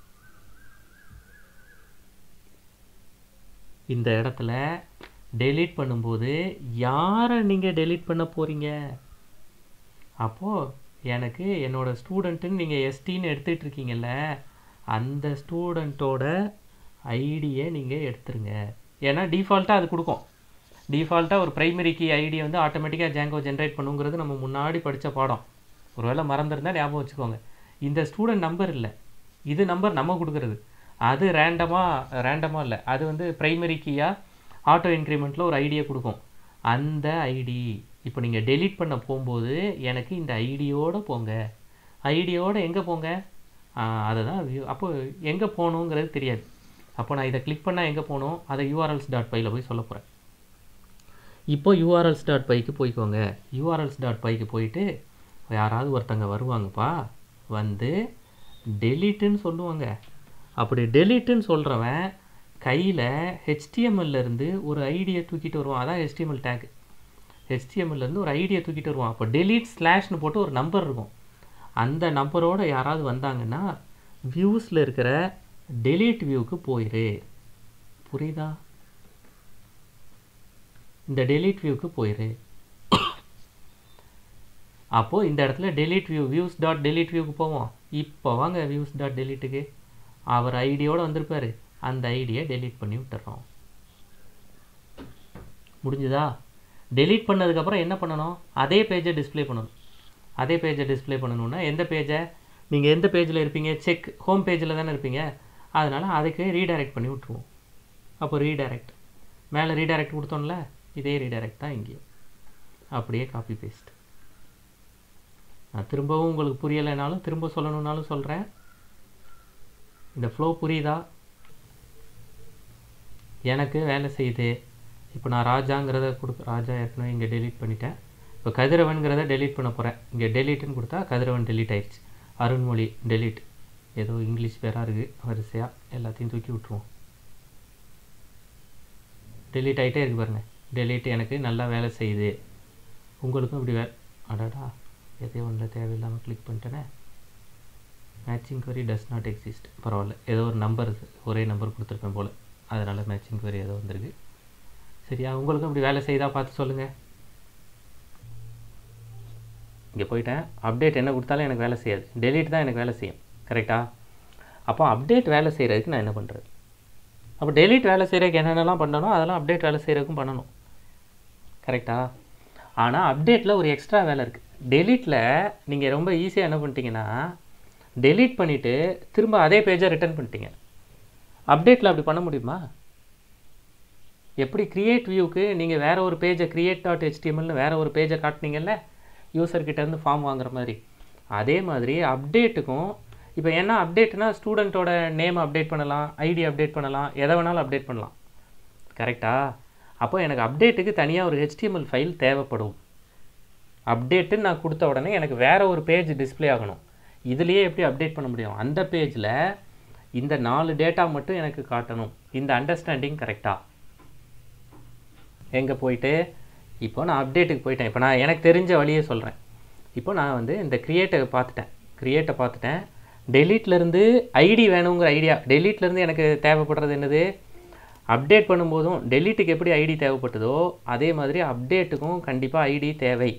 இந்த இடத்துல டெலீட் பண்ணும்போது யாரை நீங்கள் டெலீட் பண்ண போகிறீங்க அப்போது எனக்கு என்னோட ஸ்டூடெண்ட்டுன்னு நீங்கள் எஸ்டின்னு எடுத்துகிட்டு இருக்கீங்கல்ல அந்த ஸ்டூடெண்ட்டோட ஐடியை நீங்கள் எடுத்துருங்க ஏன்னா டிஃபால்ட்டாக அது கொடுக்கும் டிஃபால்ட்டாக ஒரு பிரைமரி கீ ஐடியை வந்து ஆட்டோமேட்டிக்காக ஜாங்கோ ஜென்ரேட் பண்ணுங்கிறது நம்ம முன்னாடி படித்த பாடம் ஒருவேளை மறந்துருந்தா ஞாபகம் வச்சுக்கோங்க இந்த ஸ்டூடெண்ட் நம்பர் இல்லை இது நம்பர் நம்ம கொடுக்குறது அது ரேண்டமாக ரேண்டமாக இல்லை அது வந்து பிரைமரி கீயாக ஆட்டோ இன்க்ரிமெண்ட்டில் ஒரு ஐடியை கொடுக்கும் அந்த ஐடி இப்போ நீங்கள் டெலீட் பண்ண போகும்போது எனக்கு இந்த ஐடியோடு போங்க ஐடியோடு எங்கே போங்க அதை தான் வியூ அப்போ எங்கே போகணுங்கிறது தெரியாது அப்போ நான் இதை கிளிக் பண்ணால் எங்கே போகணும் அதை யூஆர்எல்ஸ் டாட் பையில் போய் சொல்ல போகிறேன் இப்போ யூஆர்எல்ஸ் டாட் பைக்கு போய்க்கோங்க யூஆர்எல்ஸ் டாட் பைக்கு போயிட்டு யாராவது ஒருத்தங்க வருவாங்கப்பா வந்து டெலீட்டுன்னு சொல்லுவாங்க அப்படி டெலீட்டுன்னு சொல்கிறவன் கையில் ஹெச்டிஎம்எல்லேருந்து ஒரு ஐடியை தூக்கிட்டு வருவான் அதான் ஹெச்டிஎம்எல் டேக் ஹெச்டிஎம்எல்லேருந்து ஒரு ஐடியை தூக்கிட்டு வருவான் அப்போ டெலீட் ஸ்லாஷ்னு போட்டு ஒரு நம்பர் இருக்கும் அந்த நம்பரோட யாராவது வந்தாங்கன்னா வியூஸில் இருக்கிற டெலீட் வியூக்கு போயிரு புரியுதா இந்த டெலீட் வியூக்கு போயிரு அப்போது இந்த இடத்துல delete view views dot delete வியூக்கு போவோம் இப்போ வாங்க வியூஸ் டாட் டெலீட்டுக்கு அவர் ஐடியோடு வந்திருப்பார் அந்த ஐடியை டெலீட் பண்ணி விட்டுறோம் முடிஞ்சுதா டெலீட் பண்ணதுக்கப்புறம் என்ன பண்ணணும் அதே பேஜை டிஸ்ப்ளே பண்ணணும் அதே பேஜை டிஸ்ப்ளே பண்ணணுன்னா எந்த பேஜை நீங்கள் எந்த பேஜில் இருப்பீங்க செக் ஹோம் பேஜில் தானே இருப்பீங்க அதனால் அதுக்கு ரீடைரக்ட் பண்ணி விட்ருவோம் அப்போ ரீடைரக்ட் மேலே ரீடைரக்ட் கொடுத்தோம்ல இதே ரீடைரக்ட் தான் இங்கேயும் அப்படியே காப்பி பேஸ்ட் நான் திரும்பவும் உங்களுக்கு புரியலைனாலும் திரும்ப சொல்லணுன்னாலும் சொல்கிறேன் இந்த ஃப்ளோ புரியுதா எனக்கு வேலை செய்யுது இப்போ நான் ராஜாங்கிறத கொடுக்க ராஜா ஏற்கனவே இங்கே டெலீட் பண்ணிட்டேன் இப்போ கதிரவன்கிறத டெலீட் பண்ண போகிறேன் இங்கே டெலீட்டுன்னு கொடுத்தா கதிரவன் டெலீட் ஆயிடுச்சு அருண்மொழி டெலீட் ஏதோ இங்கிலீஷ் பேராக இருக்குது வரிசையாக எல்லாத்தையும் தூக்கி விட்ருவோம் டெலீட் ஆகிட்டே இருக்கு பாருங்கள் டெலீட் எனக்கு நல்லா வேலை செய்யுது உங்களுக்கும் இப்படி வே அடாடா எதோ ஒன்றில் தேவையில்லாமல் கிளிக் பண்ணிட்டேனே matching query does not exist பரவாயில்ல ஏதோ ஒரு நம்பர் ஒரே நம்பர் கொடுத்துருப்பேன் போல் அதனால் மேட்சிங் query ஏதோ வந்திருக்கு சரியா உங்களுக்கும் இப்படி வேலை செய்தா பார்த்து சொல்லுங்கள் இங்கே போயிட்டேன் அப்டேட் என்ன கொடுத்தாலும் எனக்கு வேலை செய்யாது டெலீட் தான் எனக்கு வேலை செய்யும் கரெக்டா அப்போ அப்டேட் வேலை செய்கிறதுக்கு நான் என்ன பண்ணுறது அப்போ டெலிட் வேலை செய்கிறதுக்கு என்னென்னலாம் பண்ணணும் அதெல்லாம் அப்டேட் வேலை செய்கிறதுக்கும் பண்ணணும் கரெக்டா ஆனால் அப்டேட்டில் ஒரு எக்ஸ்ட்ரா வேலை இருக்குது டெலீட்டில் நீங்கள் ரொம்ப ஈஸியாக என்ன பண்ணிட்டீங்கன்னா டெலீட் பண்ணிவிட்டு திரும்ப அதே பேஜை ரிட்டர்ன் பண்ணிட்டீங்க அப்டேட்டில் அப்படி பண்ண முடியுமா எப்படி கிரியேட் வியூக்கு நீங்கள் வேறு ஒரு பேஜை கிரியேட் டாட் ஹெச்டிஎம்எல்னு வேறு ஒரு பேஜை காட்டினீங்கல்ல யூசர்கிட்டேருந்து ஃபார்ம் வாங்குற மாதிரி அதே மாதிரி அப்டேட்டுக்கும் இப்போ என்ன அப்டேட்னா ஸ்டூடெண்ட்டோட நேம் அப்டேட் பண்ணலாம் ஐடி அப்டேட் பண்ணலாம் எதை வேணாலும் அப்டேட் பண்ணலாம் கரெக்டா அப்போ எனக்கு அப்டேட்டுக்கு தனியாக ஒரு HTML ஃபைல் தேவைப்படும் அப்டேட்டுன்னு நான் கொடுத்த உடனே எனக்கு வேற ஒரு பேஜ் டிஸ்ப்ளே ஆகணும் இதுலேயே எப்படி அப்டேட் பண்ண முடியும் அந்த பேஜில் இந்த நாலு டேட்டா மட்டும் எனக்கு காட்டணும் இந்த அண்டர்ஸ்டாண்டிங் கரெக்டாக எங்கே போயிட்டு இப்போ நான் அப்டேட்டுக்கு போயிட்டேன் இப்போ நான் எனக்கு தெரிஞ்ச வழியே சொல்கிறேன் இப்போ நான் வந்து இந்த கிரியேட்டை பார்த்துட்டேன் கிரியேட்டை பார்த்துட்டேன் டெலீட்லேருந்து ஐடி வேணுங்கிற ஐடியா டெலீட்லேருந்து எனக்கு தேவைப்படுறது என்னது அப்டேட் பண்ணும்போதும் டெலீட்டுக்கு எப்படி ஐடி தேவைப்பட்டதோ அதே மாதிரி அப்டேட்டுக்கும் கண்டிப்பாக ஐடி தேவை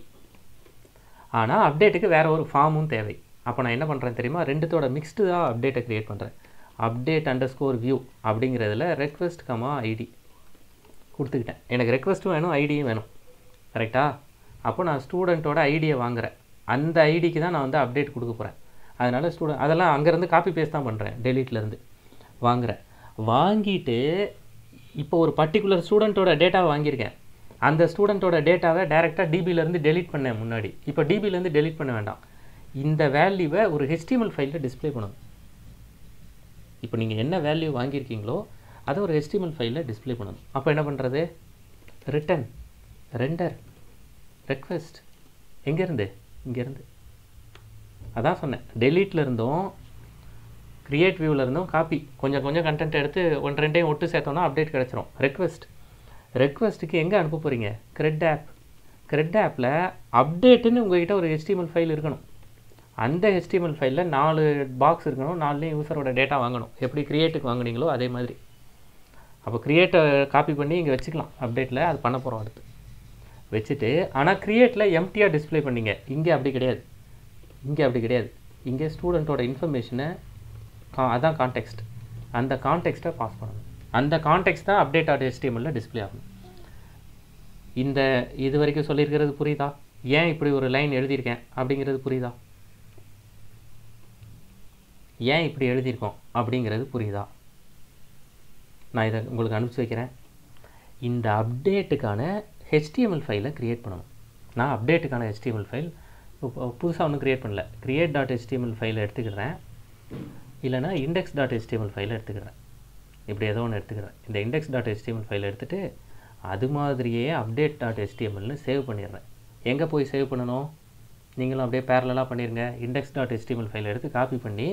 ஆனால் அப்டேட்டுக்கு வேற ஒரு ஃபார்மும் தேவை அப்போ நான் என்ன பண்ணுறேன் தெரியுமா ரெண்டுத்தோட மிக்ஸ்டு தான் அப்டேட்டை க்ரியேட் பண்ணுறேன் அப்டேட் அண்டர் ஸ்கோர் வியூ அப்படிங்கிறதுல ரெக்வெஸ்ட் கமா ஐடி கொடுத்துக்கிட்டேன் எனக்கு ரெக்வெஸ்ட்டும் வேணும் ஐடியும் வேணும் கரெக்டா அப்போ நான் ஸ்டூடெண்ட்டோட ஐடியை வாங்குறேன் அந்த ஐடிக்கு தான் நான் வந்து அப்டேட் கொடுக்க போகிறேன் அதனால் ஸ்டூடெண்ட் அதெல்லாம் அங்கேருந்து காப்பி பேஸ்ட் தான் பண்ணுறேன் டெலீட்லேருந்து வாங்குறேன் வாங்கிட்டு இப்போ ஒரு பர்டிகுலர் ஸ்டூடெண்ட்டோட டேட்டாவை வாங்கியிருக்கேன் அந்த ஸ்டூடெண்ட்டோட டேட்டாவை டேரெக்டாக டிபியிலேருந்து டெலீட் பண்ணேன் முன்னாடி இப்போ டிபியிலேருந்து டெலீட் பண்ண வேண்டாம் இந்த வேல்யூவை ஒரு HTML ஃபைலில் டிஸ்ப்ளே பண்ணணும் இப்போ நீங்கள் என்ன வேல்யூ வாங்கியிருக்கீங்களோ அதை ஒரு HTML ஃபைலில் டிஸ்ப்ளே பண்ணணும் அப்போ என்ன பண்ணுறது ரிட்டன் ரெண்டர் ரெக்வெஸ்ட் எங்கேருந்து இங்கேருந்து அதான் சொன்னேன் டெலீட்ல இருந்தும் கிரியேட் வியூவில் இருந்தும் காப்பி கொஞ்சம் கொஞ்சம் கண்டென்ட் எடுத்து ஒன்று ரெண்டையும் ஒட்டு சேர்த்தோம்னா அப்டேட் கிடச்சிரும் ரெக்வெஸ்ட் ரெக்வெஸ்ட்டுக்கு எங்கே அனுப்ப போகிறீங்க கிரெட் ஆப் கிரெட் ஆப்பில் அப்டேட்டுன்னு உங்ககிட்ட ஒரு HTML ஃபைல் இருக்கணும் அந்த HTML ஃபைலில் நாலு பாக்ஸ் இருக்கணும் நாலுலேயும் யூசரோட டேட்டா வாங்கணும் எப்படி கிரியேட்டுக்கு வாங்குனீங்களோ அதே மாதிரி அப்போ கிரியேட்டை காப்பி பண்ணி இங்கே வச்சுக்கலாம் அப்டேட்டில் அது பண்ண போகிறோம் அடுத்து வச்சுட்டு ஆனால் கிரியேட்டில் எம்டியாக டிஸ்ப்ளே பண்ணீங்க இங்கே அப்படி கிடையாது இங்கே அப்படி கிடையாது இங்கே ஸ்டூடெண்ட்டோட இன்ஃபர்மேஷனை கா அதான் கான்டெக்ஸ்ட் அந்த கான்டெக்ஸ்ட்டை பாஸ் பண்ணணும் அந்த கான்டெக்ஸ்ட் தான் அப்டேட் ஆட் HTML டிஸ்ப்ளே ஆகணும் இந்த இது வரைக்கும் சொல்லியிருக்கிறது புரியுதா ஏன் இப்படி ஒரு லைன் எழுதியிருக்கேன் அப்படிங்கிறது புரியுதா ஏன் இப்படி எழுதியிருக்கோம் அப்படிங்கிறது புரியுதா நான் இதை உங்களுக்கு அனுப்பிச்சி வைக்கிறேன் இந்த அப்டேட்டுக்கான HTML ஃபைலை க்ரியேட் பண்ணணும் நான் அப்டேட்டுக்கான HTML ஃபைல் புதுசாக ஒன்றும் க்ரியேட் பண்ணல கிரியேட் டாட் HTML ஃபைலை எடுத்துக்கிறேன் இல்லைனா இண்டெக்ஸ் டாட் HTML ஃபைலை எடுத்துக்கிறேன் இப்படி ஏதோ ஒன்று எடுத்துக்கிறேன் இந்த இண்டெக்ஸ் டாட் HTML ஃபைலை எடுத்துகிட்டு அது மாதிரியே அப்டேட் டாட் HTMLனு சேவ் பண்ணிடுறேன் எங்கே போய் சேவ் பண்ணணும் நீங்களும் அப்படியே பேரலாக பண்ணிடுங்க இண்டெக்ஸ் டாட் HTML ஃபைலை எடுத்து காப்பி பண்ணி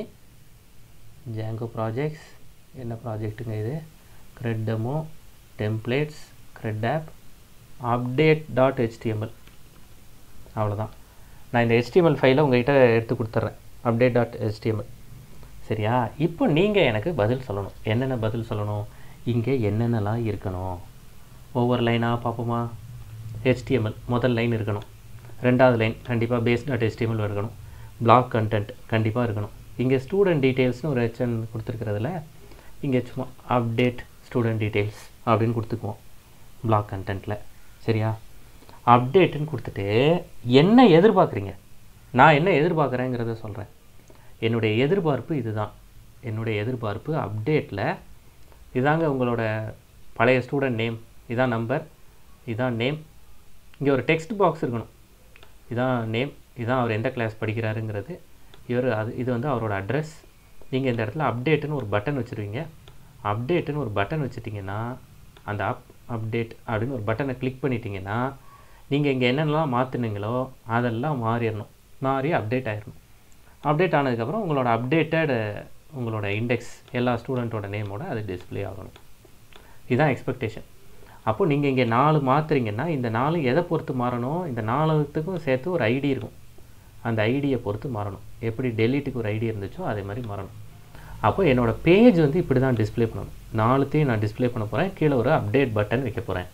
ஜாங்கோ ப்ராஜெக்ட்ஸ் என்ன ப்ராஜெக்ட்டுங்க இது crud demo templates crud app update dot HTML அவ்வளோதான் நான் இந்த HTML ஃபைலை உங்கள்கிட்ட எடுத்து கொடுத்துட்றேன் அப்டேட் டாட் HTML சரியா இப்போ நீங்கள் எனக்கு பதில் சொல்லணும் என்னென்ன பதில் சொல்லணும் இங்கே என்னென்னலாம் இருக்கணும் ஒவ்வொரு லைனாக பார்ப்போமா HTML முதல் லைன் இருக்கணும் ரெண்டாவது லைன் கண்டிப்பாக பேஸ் டாட் HTML இருக்கணும் பிளாக் கண்டென்ட் கண்டிப்பாக இருக்கணும் இங்கே ஸ்டூடெண்ட் டீட்டெயில்ஸ்னு ஒரு ஹெச்என் கொடுத்துருக்கிறதுல இங்கே சும்மா அப்டேட் ஸ்டூடெண்ட் டீட்டெயில்ஸ் அப்படின்னு கொடுத்துக்குவோம் பிளாக் கண்டென்ட்டில் சரியா அப்டேட்டுன்னு கொடுத்துட்டு என்ன எதிர்பார்க்குறீங்க நான் என்ன எதிர்பார்க்குறேங்கிறத சொல்கிறேன் என்னுடைய எதிர்பார்ப்பு இதுதான் என்னுடைய எதிர்பார்ப்பு அப்டேட்டில் இதாங்க உங்களோட பழைய ஸ்டூடெண்ட் நேம் இதான் நம்பர் இதான் நேம் இங்கே ஒரு டெக்ஸ்ட் பாக்ஸ் இருக்கணும் இதான் நேம் இதான் அவர் எந்த கிளாஸ் படிக்கிறாருங்கிறது இவர் அது இது வந்து அவரோட அட்ரஸ் நீங்கள் இந்த இடத்துல அப்டேட்டுன்னு ஒரு பட்டன் வச்சுருவீங்க அப்டேட்டுன்னு ஒரு பட்டன் வச்சுட்டிங்கன்னா அந்த அப் அப்டேட் அப்படின்னு ஒரு பட்டனை கிளிக் பண்ணிட்டீங்கன்னா நீங்கள் இங்கே என்னென்னலாம் மாற்றினீங்களோ அதெல்லாம் மாறிடணும் மாறி அப்டேட் ஆயிடணும் அப்டேட் ஆனதுக்கப்புறம் உங்களோட அப்டேட்டட் உங்களோட இண்டெக்ஸ் எல்லா ஸ்டூடெண்ட்டோட நேமோட அது டிஸ்ப்ளே ஆகணும் இதுதான் எக்ஸ்பெக்டேஷன் அப்போ நீங்கள் இங்கே நாலு மாற்றுறீங்கன்னா இந்த நாலு எதை பொறுத்து மாறணும் இந்த நாலுத்துக்கும் சேர்த்து ஒரு ஐடி இருக்கும் அந்த ஐடியை பொறுத்து மாறணும் எப்படி டெலீட்டுக்கு ஒரு ஐடி இருந்துச்சோ அதே மாதிரி மாறணும் அப்போ என்னோடய பேஜ் வந்து இப்படி தான் டிஸ்ப்ளே பண்ணணும் நாலுத்தையும் நான் டிஸ்ப்ளே பண்ண போகிறேன் கீழே ஒரு அப்டேட் பட்டன் வைக்க போகிறேன்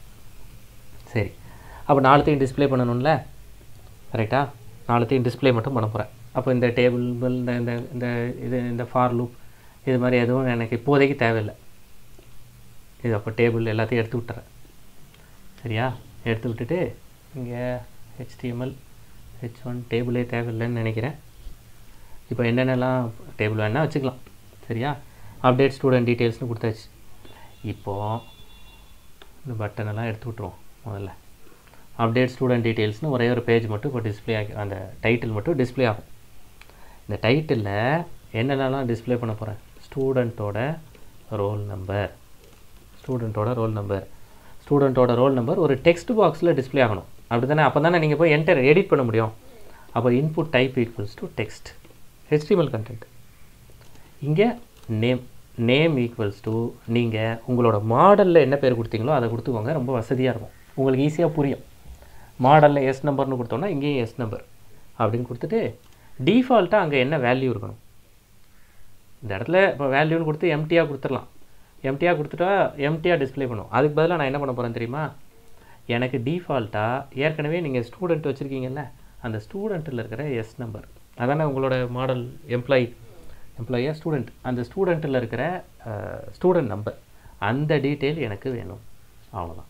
சரி அப்போ நாலுத்தையும் டிஸ்ப்ளே பண்ணணும்ல கரெக்டாக நாலுத்தையும் டிஸ்ப்ளே மட்டும் பண்ண போகிறேன் அப்போ இந்த டேபிள் இந்த இந்த இந்த இது இந்த ஃபார் லூப் இது மாதிரி எதுவும் எனக்கு இப்போதைக்கு தேவையில்லை இது அப்போ டேபிள் எல்லாத்தையும் எடுத்து விட்டுறேன் சரியா எடுத்து விட்டுட்டு இங்கே ஹெச்டிஎம்எல் ஹெச் ஒன் டேபிளே தேவையில்லைன்னு நினைக்கிறேன் இப்போ என்னென்னலாம் டேபிள் வேணால் வச்சுக்கலாம் சரியா அப்டேட் ஸ்டூடெண்ட் டீட்டெயில்ஸ்னு கொடுத்தாச்சு இப்போது இந்த பட்டனெல்லாம் எடுத்து விட்ருவோம் முதல்ல அப்டேட் ஸ்டூடெண்ட் டீட்டெயில்ஸ்னு ஒரே ஒரு பேஜ் மட்டும் இப்போ டிஸ்ப்ளே ஆகி அந்த டைட்டில் மட்டும் டிஸ்ப்ளே ஆகும் இந்த டைட்டிலில் என்னென்னலாம் டிஸ்ப்ளே பண்ண போகிறேன் ஸ்டூடெண்ட்டோட ரோல் நம்பர் ஸ்டூடெண்ட்டோட ரோல் நம்பர் ஸ்டூடெண்ட்டோட ரோல் நம்பர் ஒரு டெக்ஸ்ட் பாக்ஸில் டிஸ்ப்ளே ஆகணும் அப்படி தானே அப்போ தானே நீங்கள் போய் என்டர் எடிட் பண்ண முடியும் அப்போ input type equals to text HTML content இங்கே நேம் நேம் ஈக்குவல்ஸ் டு நீங்கள் உங்களோட மாடலில் என்ன பேர் கொடுத்தீங்களோ அதை கொடுத்துக்கோங்க ரொம்ப வசதியாக இருக்கும் உங்களுக்கு ஈஸியாக புரியும் மாடலில் எஸ் நம்பர்னு கொடுத்தோன்னா இங்கேயும் எஸ் நம்பர் அப்படின்னு கொடுத்துட்டு டிஃபால்ட்டாக அங்கே என்ன வேல்யூ இருக்கணும் இந்த இடத்துல இப்போ வேல்யூன்னு கொடுத்து எம்டியாக கொடுத்துடலாம் எம்டியாக கொடுத்துட்டா எம்டியாக டிஸ்ப்ளே பண்ணும் அதுக்கு பதிலாக நான் என்ன பண்ண போகிறேன் தெரியுமா எனக்கு டிஃபால்ட்டாக ஏற்கனவே நீங்கள் ஸ்டூடெண்ட் வச்சுருக்கீங்கல்ல அந்த ஸ்டூடெண்ட்டில் இருக்கிற எஸ் நம்பர் அதானே உங்களோட மாடல் எம்ப்ளாயி எம்ப்ளாயியாக ஸ்டூடெண்ட் அந்த ஸ்டூடெண்ட்டில் இருக்கிற ஸ்டூடெண்ட் நம்பர் அந்த டீட்டெயில் எனக்கு வேணும் அவ்வளோதான்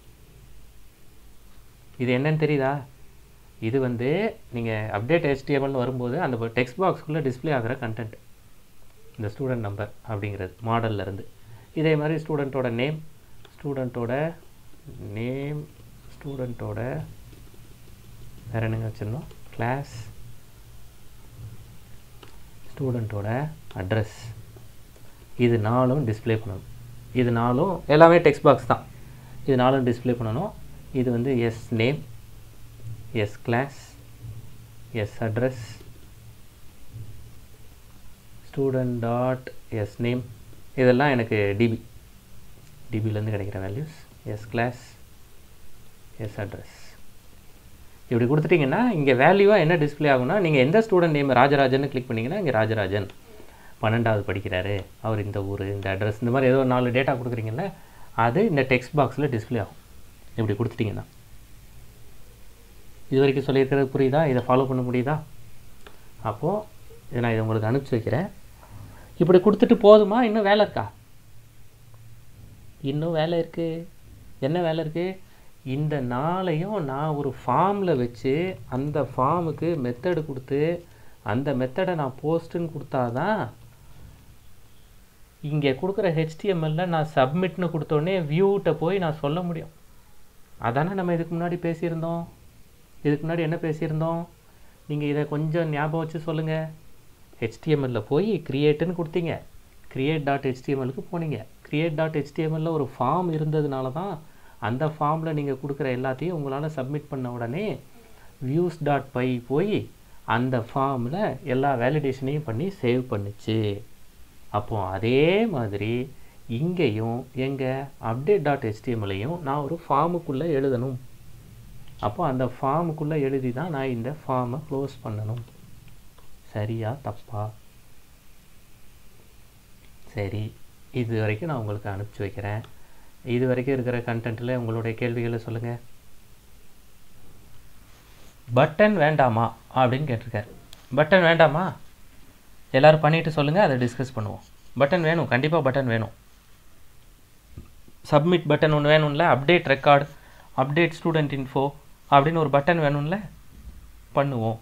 இது என்னன்னு தெரியுதா இது வந்து நீங்கள் அப்டேட் HTML வரும்போது அந்த டெக்ஸ்ட் பாக்ஸ்க்குள்ளே டிஸ்ப்ளே ஆகிற கண்டென்ட் இந்த ஸ்டூடெண்ட் நம்பர் அப்படிங்கிறது மாடல்ல இருந்து இதே மாதிரி ஸ்டூடெண்ட்டோட நேம் ஸ்டூடெண்ட்டோட நேம் ஸ்டூடெண்ட்டோட வேறு என்னங்க வச்சிருந்தோம் கிளாஸ் ஸ்டூடெண்ட்டோட அட்ரஸ் இது நாலும் டிஸ்ப்ளே பண்ணணும் இது நாலும் எல்லாமே டெக்ஸ்ட் பாக்ஸ் தான் இது நாலும் டிஸ்ப்ளே பண்ணணும் இது வந்து S name S class S address student dot S name இதெல்லாம் எனக்கு டிபி டிபிலேருந்து கிடைக்கிற values S class S address இப்படி கொடுத்துட்டிங்கன்னா இங்கே வேல்யூவாக என்ன டிஸ்ப்ளே ஆகும்னா நீங்கள் எந்த ஸ்டூடெண்ட் நேம் ராஜராஜன் கிளிக் பண்ணிங்கன்னா இங்கே ராஜராஜன் பன்னெண்டாவது படிக்கிறாரு அவர் இந்த ஊர் இந்த அட்ரஸ் இந்த மாதிரி ஏதோ ஒரு நாலு டேட்டா கொடுக்குறீங்கல்ல அது இந்த டெக்ஸ்ட் பாக்ஸில் டிஸ்ப்ளே ஆகும் இப்படி கொடுத்துட்டிங்கன்னா இது வரைக்கும் சொல்லியிருக்கிறது புரியுதா இதை ஃபாலோ பண்ண முடியுதா அப்போது இதை நான் இதை உங்களுக்கு அனுப்பிச்சி வைக்கிறேன் இப்படி கொடுத்துட்டு போதுமா இன்னும் வேலை இருக்கா இன்னும் வேலை இருக்குது என்ன வேலை இருக்குது இந்த நாளையும் நான் ஒரு ஃபார்மில் வச்சு அந்த ஃபார்முக்கு மெத்தடு கொடுத்து அந்த மெத்தடை நான் போஸ்ட்டுன்னு கொடுத்தாதான் இங்கே கொடுக்குற ஹெச்டிஎம்எல்ல நான் சப்மிட்னு கொடுத்தோடனே வியூகிட்ட போய் நான் சொல்ல முடியும் அதானே நம்ம இதுக்கு முன்னாடி பேசியிருந்தோம் இதுக்கு முன்னாடி என்ன பேசியிருந்தோம் நீங்கள் இதை கொஞ்சம் ஞாபகம் வச்சு சொல்லுங்கள் ஹெச்டிஎம்எல்ல போய் க்ரியேட்டுன்னு கொடுத்தீங்க க்ரியேட் டாட் ஹெச்டிஎம்எலுக்கு போனீங்க க்ரியேட் டாட் ஹெச்டிஎம்எல்ல ஒரு ஃபார்ம் இருந்ததுனால தான் அந்த ஃபார்மில் நீங்கள் கொடுக்குற எல்லாத்தையும் உங்களால் சப்மிட் பண்ண உடனே வியூஸ் டாட் பை போய் அந்த ஃபார்மில் எல்லா வேலிடேஷனையும் பண்ணி சேவ் பண்ணுச்சு அப்போ அதே மாதிரி இங்கேயும் எங்கள் அப்டேட் டாட் ஹெச்டிஎம்எல்லையும் நான் ஒரு ஃபார்முக்குள்ளே எழுதணும் அப்போ அந்த ஃபார்முக்குள்ளே எழுதி தான் நான் இந்த ஃபார்மை க்ளோஸ் பண்ணணும் சரியா தப்பா சரி இது வரைக்கும் நான் உங்களுக்கு அனுப்பிச்சி வைக்கிறேன் இது வரைக்கும் இருக்கிற கண்டென்ட்டில் உங்களுடைய கேள்விகளை சொல்லுங்கள் பட்டன் வேண்டாமா அப்படின்னு கேட்டிருக்காரு பட்டன் வேண்டாமா எல்லோரும் பண்ணிவிட்டு சொல்லுங்கள் அதை டிஸ்கஸ் பண்ணுவோம் பட்டன் வேணும் கண்டிப்பாக பட்டன் வேணும் சப்மிட் பட்டன் ஒன்று வேணும்ல update record update student info அப்படின்னு ஒரு பட்டன் வேணும்ல பண்ணுவோம்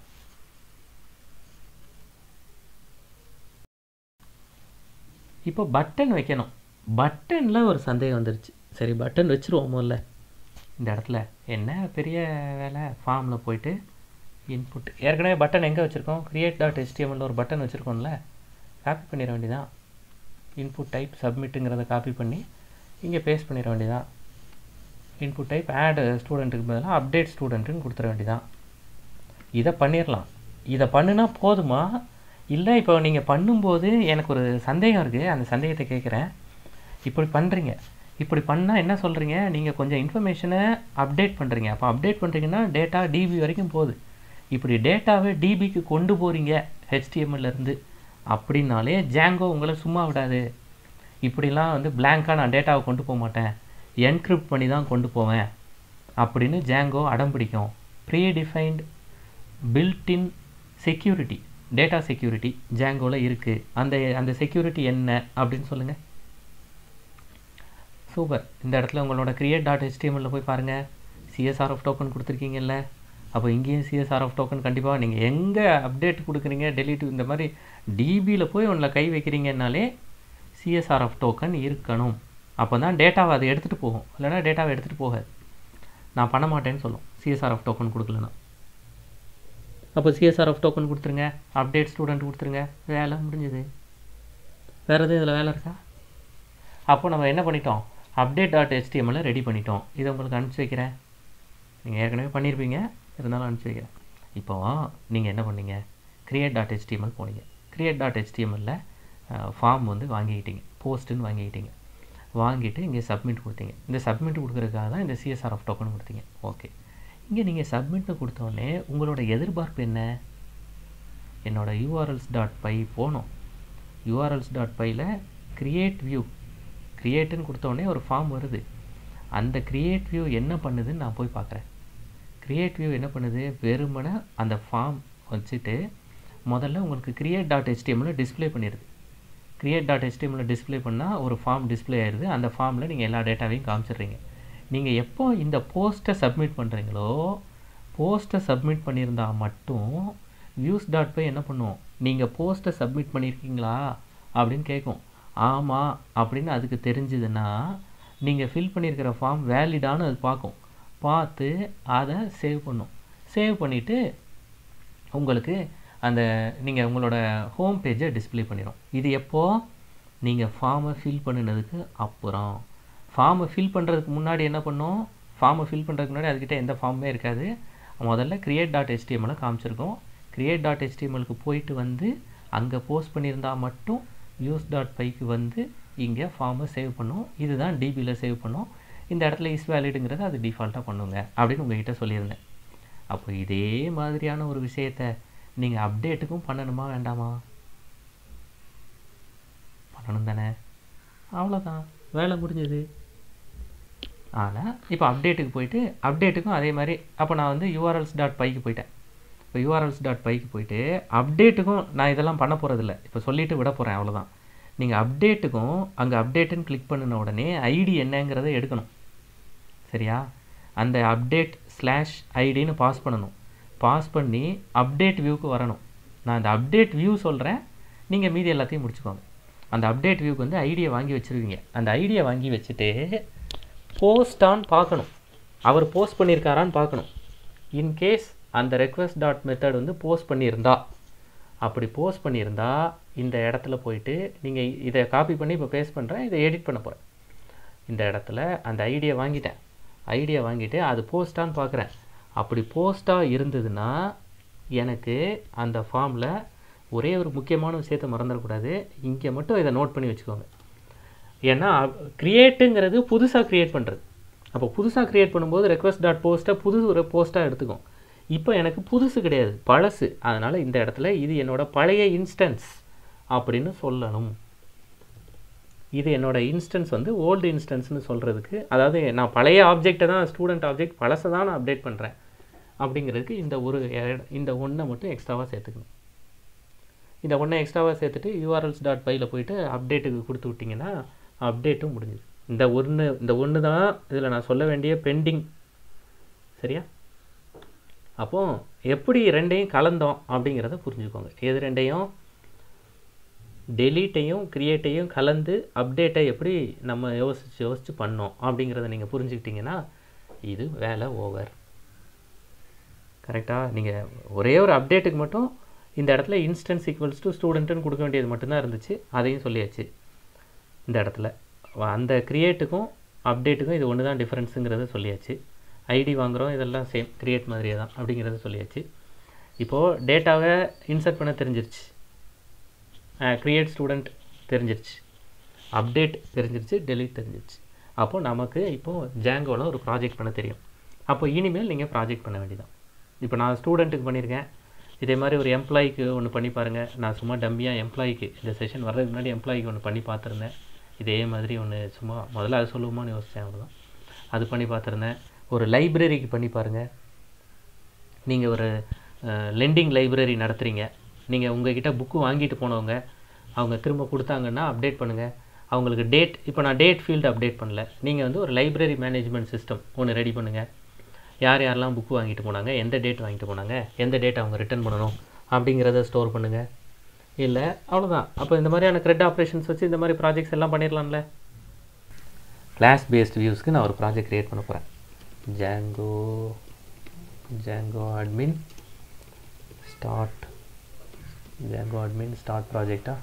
இப்போ பட்டன் வைக்கணும் பட்டனில் ஒரு சந்தேகம் வந்துருச்சு சரி பட்டன் வச்சுருவோம் முதல்ல இந்த இடத்துல என்ன பெரிய வேலை ஃபார்மில் போயிட்டு இன்புட் ஏற்கனவே பட்டன் எங்கே வச்சுருக்கோம் க்ரியேட் டாட் HTML ஒரு பட்டன் வச்சுருக்கோம்ல காப்பி பண்ணிட வேண்டியதான் இன்புட் டைப் சப்மிட்டுங்கிறத காப்பி பண்ணி இங்கே பேஸ்ட் பண்ணிட வேண்டியதான் இன்புட் டைப் ஆட் ஸ்டூடெண்ட்டுக்கு பதிலாக அப்டேட் ஸ்டூடெண்ட்டுன்னு கொடுத்துட வேண்டியதான் இதை பண்ணிடலாம் இதை பண்ணுனா போதுமா இல்லை இப்போ நீங்கள் பண்ணும்போது எனக்கு ஒரு சந்தேகம் இருக்குது அந்த சந்தேகத்தை கேட்குறேன் இப்படி பண்ணுறீங்க இப்படி பண்ணால் என்ன சொல்கிறீங்க நீங்கள் கொஞ்சம் இன்ஃபர்மேஷனை அப்டேட் பண்ணுறீங்க அப்போ அப்டேட் பண்ணுறீங்கன்னா டேட்டா டிபி வரைக்கும் போகுது இப்படி டேட்டாவை டிபிக்கு கொண்டு போகிறீங்க ஹெச்டிஎம்எல்லேருந்து அப்படின்னாலே ஜாங்கோ உங்களை சும்மா விடாது இப்படிலாம் வந்து பிளாங்காக நான் டேட்டாவை கொண்டு போக மாட்டேன் என்கிரிப்ட் பண்ணி தான் கொண்டு போவேன் அப்படின்னு ஜாங்கோ அடம் பிடிக்கும் predefined builtin security data security ஜாங்கோவில் இருக்குது அந்த அந்த செக்யூரிட்டி என்ன அப்படின்னு சொல்லுங்கள் சூப்பர் இந்த இடத்துல உங்களோட கிரியேட் டாட் ஹெச்டிஎம்எல்ல போய் பாருங்கள் சிஎஸ்ஆர்எஃப் டோக்கன் கொடுத்துருக்கீங்கல்ல அப்போ இங்கேயும் சிஎஸ்ஆர்எஃப் டோக்கன் கண்டிப்பாக நீங்கள் எங்கே அப்டேட் கொடுக்குறீங்க டெலிட் இந்த மாதிரி டிபியில் போய் ஒன்றில் கை வைக்கிறீங்கன்னாலே சிஎஸ்ஆர்எஃப் டோக்கன் இருக்கணும் அப்போ தான் டேட்டாவை அதை எடுத்துகிட்டு போகும் இல்லைன்னா டேட்டாவை எடுத்துகிட்டு போகாது நான் பண்ண மாட்டேன்னு சொல்லும் சிஎஸ்ஆர்எஃப் டோக்கன் கொடுக்கலனா அப்போ சிஎஸ்ஆர்எஃப் டோக்கன் கொடுத்துருங்க அப்டேட் ஸ்டூடெண்ட் கொடுத்துருங்க வேலை முடிஞ்சுது வேறு எதுவும் இதில் வேலை இருக்கா அப்போ நம்ம என்ன பண்ணிட்டோம் அப்டேட் டாட் ஹெச்டிஎம்எல்ல ரெடி பண்ணிட்டோம் இதை உங்களுக்கு அனுப்பிச்சி வைக்கிறேன் நீங்கள் ஏற்கனவே பண்ணியிருப்பீங்க இருந்தாலும் அனுப்பிச்சி வைக்கிறேன் இப்போ நீங்கள் என்ன பண்ணீங்க கிரியேட் டாட் ஹெச்டிஎம்எல் போனீங்க கிரியேட் டாட் ஹெச்டிஎம்எல்ல ஃபார்ம் வந்து வாங்கிக்கிட்டீங்க போஸ்ட்டுன்னு வாங்கிக்கிட்டீங்க வாங்கிட்டு இங்கே சப்மிட் கொடுத்தீங்க இந்த சப்மிட் கொடுக்குறதுக்காக தான் இந்த சிஎஸ்ஆர்எஃப் டோக்கன் கொடுத்தீங்க ஓகே இங்கே நீங்கள் சப்மிட்னு கொடுத்தோடனே உங்களோட எதிர்பார்ப்பு என்ன என்னோட யூஆர்எல்ஸ் டாட் பை போகணும் யூஆர்எல்ஸ் டாட் பையில் க்ரியேட் வியூ க்ரியேட்டுன்னு கொடுத்தோடனே ஒரு ஃபார்ம் வருது அந்த க்ரியேட் வியூ என்ன பண்ணுதுன்னு நான் போய் பார்க்குறேன் க்ரியேட் வியூ என்ன பண்ணுது வெறுமனே அந்த ஃபார்ம் வச்சுட்டு முதல்ல உங்களுக்கு க்ரியேட் டாட் ஹெச்டிஎம்மில் டிஸ்பிளே பண்ணிடுது க்ரியேட் டாட் ஹெச்டிஎம்மில் டிஸ்பிளே பண்ணால் ஒரு ஃபார்ம் டிஸ்பிளே ஆயிடுது அந்த ஃபார்மில் நீங்கள் எல்லா டேட்டாவையும் காமிச்சிடுறீங்க நீங்கள் எப்போ இந்த போஸ்ட்டை சப்மிட் பண்ணுறீங்களோ போஸ்ட்டை சப்மிட் பண்ணியிருந்தால் மட்டும் வியூஸ் டாட் பை என்ன பண்ணுவோம் நீங்கள் போஸ்ட்டை சப்மிட் பண்ணியிருக்கீங்களா அப்படின்னு கேட்கும் ஆமாம் அப்படின்னு அதுக்கு தெரிஞ்சுதுன்னா நீங்கள் ஃபில் பண்ணியிருக்கிற ஃபார்ம் வேலிடான்னு அது பார்க்கும் பார்த்து அதை சேவ் பண்ணும் சேவ் பண்ணிவிட்டு உங்களுக்கு அந்த நீங்கள் உங்களோட ஹோம் பேஜை டிஸ்பிளே பண்ணிடும் இது எப்போது நீங்கள் ஃபார்மை ஃபில் பண்ணினதுக்கு அப்புறம் ஃபார்மை ஃபில் பண்ணுறதுக்கு முன்னாடி என்ன பண்ணோம் ஃபார்மை ஃபில் பண்ணுறதுக்கு முன்னாடி அதுக்கிட்ட எந்த ஃபார்மே இருக்காது முதல்ல க்ரியேட் டாட் ஹெச்டிஎம்எல்லை காமிச்சிருக்கோம் க்ரியேட் டாட் ஹெச்டிஎம்எலுக்கு போயிட்டு வந்து அங்கே போஸ்ட் பண்ணியிருந்தால் மட்டும் யூஸ் டாட் பைக்கு வந்து இங்கே ஃபார்மை சேவ் பண்ணும் இதுதான் டிபியில் சேவ் பண்ணும் இந்த இடத்துல இஸ் வேலிடுங்கிறத அது டிஃபால்ட்டாக பண்ணுங்க அப்படின்னு உங்ககிட்ட சொல்லியிருந்தேன் அப்போ இதே மாதிரியான ஒரு விஷயத்த நீங்கள் அப்டேட்டுக்கும் பண்ணணுமா வேண்டாமா பண்ணணும் தானே அவ்வளோதான் வேலை முடிஞ்சது ஆனால் இப்போ அப்டேட்டுக்கு போயிட்டு அப்டேட்டுக்கும் அதே மாதிரி அப்போ நான் வந்து யூஆர்எல்ஸ் டாட் பைக்கு போயிட்டேன் இப்போ யூஆர்எல்ஸ் டாட் பைக்கு போயிட்டு அப்டேட்டுக்கும் நான் இதெல்லாம் பண்ண போகிறதில்ல இப்போ சொல்லிவிட்டு விட போகிறேன் அவ்வளோதான் நீங்கள் அப்டேட்டுக்கும் அங்கே அப்டேட்டுன்னு கிளிக் பண்ணின உடனே ஐடி என்னங்கிறத எடுக்கணும் சரியா அந்த அப்டேட் ஸ்லாஷ் ஐடின்னு பாஸ் பண்ணணும் பாஸ் பண்ணி அப்டேட் வியூக்கு வரணும் நான் அந்த அப்டேட் வியூ சொல்கிறேன் நீங்கள் மீதி எல்லாத்தையும் முடிச்சுக்கோங்க அந்த அப்டேட் வியூக்கு வந்து ஐடியை வாங்கி வச்சுருவீங்க அந்த ஐடியை வாங்கி வச்சுட்டு போஸ்டான்னு பார்க்கணும் அவர் போஸ்ட் பண்ணியிருக்காரான்னு பார்க்கணும் இன்கேஸ் அந்த ரெக்வஸ்ட் டாட் மெத்தட் வந்து போஸ்ட் பண்ணியிருந்தா அப்படி போஸ்ட் பண்ணியிருந்தா இந்த இடத்துல போயிட்டு நீங்கள் இதை காப்பி பண்ணி இப்போ பேஸ்ட் பண்ணுறேன் இதை எடிட் பண்ண போகிறேன் இந்த இடத்துல அந்த ஐடியை வாங்கிட்டேன் ஐடியா வாங்கிட்டு அது போஸ்ட்டான்னு பார்க்குறேன் அப்படி போஸ்ட்டாக இருந்ததுன்னா எனக்கு அந்த ஃபார்மில் ஒரே ஒரு முக்கியமான விஷயத்த மறந்துடக்கூடாது இங்கே மட்டும் இதை நோட் பண்ணி வச்சுக்கோங்க ஏன்னா க்ரியேட்டுங்கிறது புதுசாக க்ரியேட் பண்ணுறது அப்போ புதுசாக க்ரியேட் பண்ணும்போது ரெக்வஸ்ட் டாட் போஸ்ட்டை புது ஒரு போஸ்ட்டாக எடுத்துக்கும் இப்போ எனக்கு புதுசு கிடையாது பழசு அதனால் இந்த இடத்துல இது என்னோட பழைய இன்ஸ்டன்ஸ் அப்படின்னு சொல்லணும் இது என்னோட இன்ஸ்டன்ஸ் வந்து ஓல்டு இன்ஸ்டன்ஸ்னு சொல்கிறதுக்கு அதாவது நான் பழைய ஆப்ஜெக்டை தான் ஸ்டூடெண்ட் ஆப்ஜெக்ட் பழசை தான் நான் அப்டேட் பண்ணுறேன் அப்படிங்கிறதுக்கு இந்த ஒரு இட- இந்த ஒன்றை மட்டும் எக்ஸ்ட்ராவாக சேர்த்துக்கணும் இந்த ஒன்றை எக்ஸ்ட்ராவாக சேர்த்துட்டு யூஆர்எல்ஸ் டாட் பையில் போயிட்டு அப்டேட்டுக்கு கொடுத்து விட்டிங்கன்னா அப்டேட்டும் முடிஞ்சுது இந்த ஒன்று இந்த ஒன்று தான் இதில் நான் சொல்ல வேண்டிய பெண்டிங் சரியா அப்போ எப்படி ரெண்டையும் கலந்தோம் அப்படிங்கிறத புரிஞ்சுக்கோங்க எது ரெண்டையும் டெலீட்டையும் க்ரியேட்டையும் கலந்து அப்டேட்டை எப்படி நம்ம யோசிச்சு யோசிச்சு பண்ணோம் அப்படிங்கிறத நீங்கள் புரிஞ்சுக்கிட்டீங்கன்னா இது வேலை ஓவர் கரெக்டாக நீங்கள் ஒரே ஒரு அப்டேட்டுக்கு மட்டும் இந்த இடத்துல இன்ஸ்டன்ஸ் ஈக்குவல்ஸ் டு ஸ்டூடெண்ட்டுன்னு கொடுக்க வேண்டியது மட்டும்தான் இருந்துச்சு அதையும் சொல்லியாச்சு இந்த இடத்துல அந்த க்ரியேட்டுக்கும் அப்டேட்டுக்கும் இது ஒன்று தான் டிஃப்ரென்ஸுங்கிறத சொல்லியாச்சு ஐடி வாங்குகிறோம் இதெல்லாம் சேம் க்ரியேட் மாதிரியே தான் அப்படிங்கிறத சொல்லியாச்சு இப்போது டேட்டாவை இன்சர்ட் பண்ண தெரிஞ்சிருச்சு க்ரியேட் ஸ்டூடெண்ட் தெரிஞ்சிருச்சு அப்டேட் தெரிஞ்சிருச்சு delete தெரிஞ்சிருச்சு அப்போது நமக்கு இப்போது ஜாங்கோவில் ஒரு ப்ராஜெக்ட் பண்ண தெரியும் அப்போ இனிமேல் நீங்கள் ப்ராஜெக்ட் பண்ண வேண்டியதான் இப்போ நான் ஸ்டூடெண்ட்டுக்கு பண்ணியிருக்கேன் இதே மாதிரி ஒரு எம்ப்ளாய்க்கு ஒன்று பண்ணி பாருங்கள் நான் சும்மா டம்மியாக எம்ப்ளாய்க்கு இந்த செஷன் வர்றதுக்கு முன்னாடி எம்ப்ளாய்க்கு ஒன்று பண்ணி பார்த்துருந்தேன் இதே மாதிரி ஒன்று சும்மா முதல்ல அது சொல்லுவோமான்னு யோசித்தேன் அவ்வளோதான் அது பண்ணி பார்த்துருந்தேன் ஒரு லைப்ரரிக்கு பண்ணி பாருங்கள் நீங்கள் ஒரு லெண்டிங் லைப்ரரி நடத்துகிறீங்க நீங்கள் உங்ககிட்ட புக்கு வாங்கிட்டு போனவங்க அவங்க திரும்ப கொடுத்தாங்கன்னா அப்டேட் பண்ணுங்கள் அவங்களுக்கு டேட் இப்போ நான் டேட் ஃபீல்டு அப்டேட் பண்ணல நீங்கள் வந்து ஒரு லைப்ரரி மேனேஜ்மெண்ட் சிஸ்டம் ஒன்று ரெடி பண்ணுங்கள் யார் யாரெல்லாம் புக் வாங்கிட்டு போனாங்க எந்த டேட் வாங்கிட்டு போனாங்க எந்த டேட் அவங்க ரிட்டர்ன் பண்ணணும் அப்படிங்கிறத ஸ்டோர் பண்ணுங்கள் இல்லை அவ்வளோதான் அப்போ இந்த மாதிரியான க்ரெட் ஆப்ரேஷன்ஸ் வச்சு இந்த மாதிரி ப்ராஜெக்ட்ஸ் எல்லாம் பண்ணிடலாம்ல கிளாஸ் பேஸ்ட் வியூஸ்க்கு நான் ஒரு ப்ராஜெக்ட் க்ரியேட் பண்ண போகிறேன் Django Django admin start Django admin start ப்ராஜெக்டா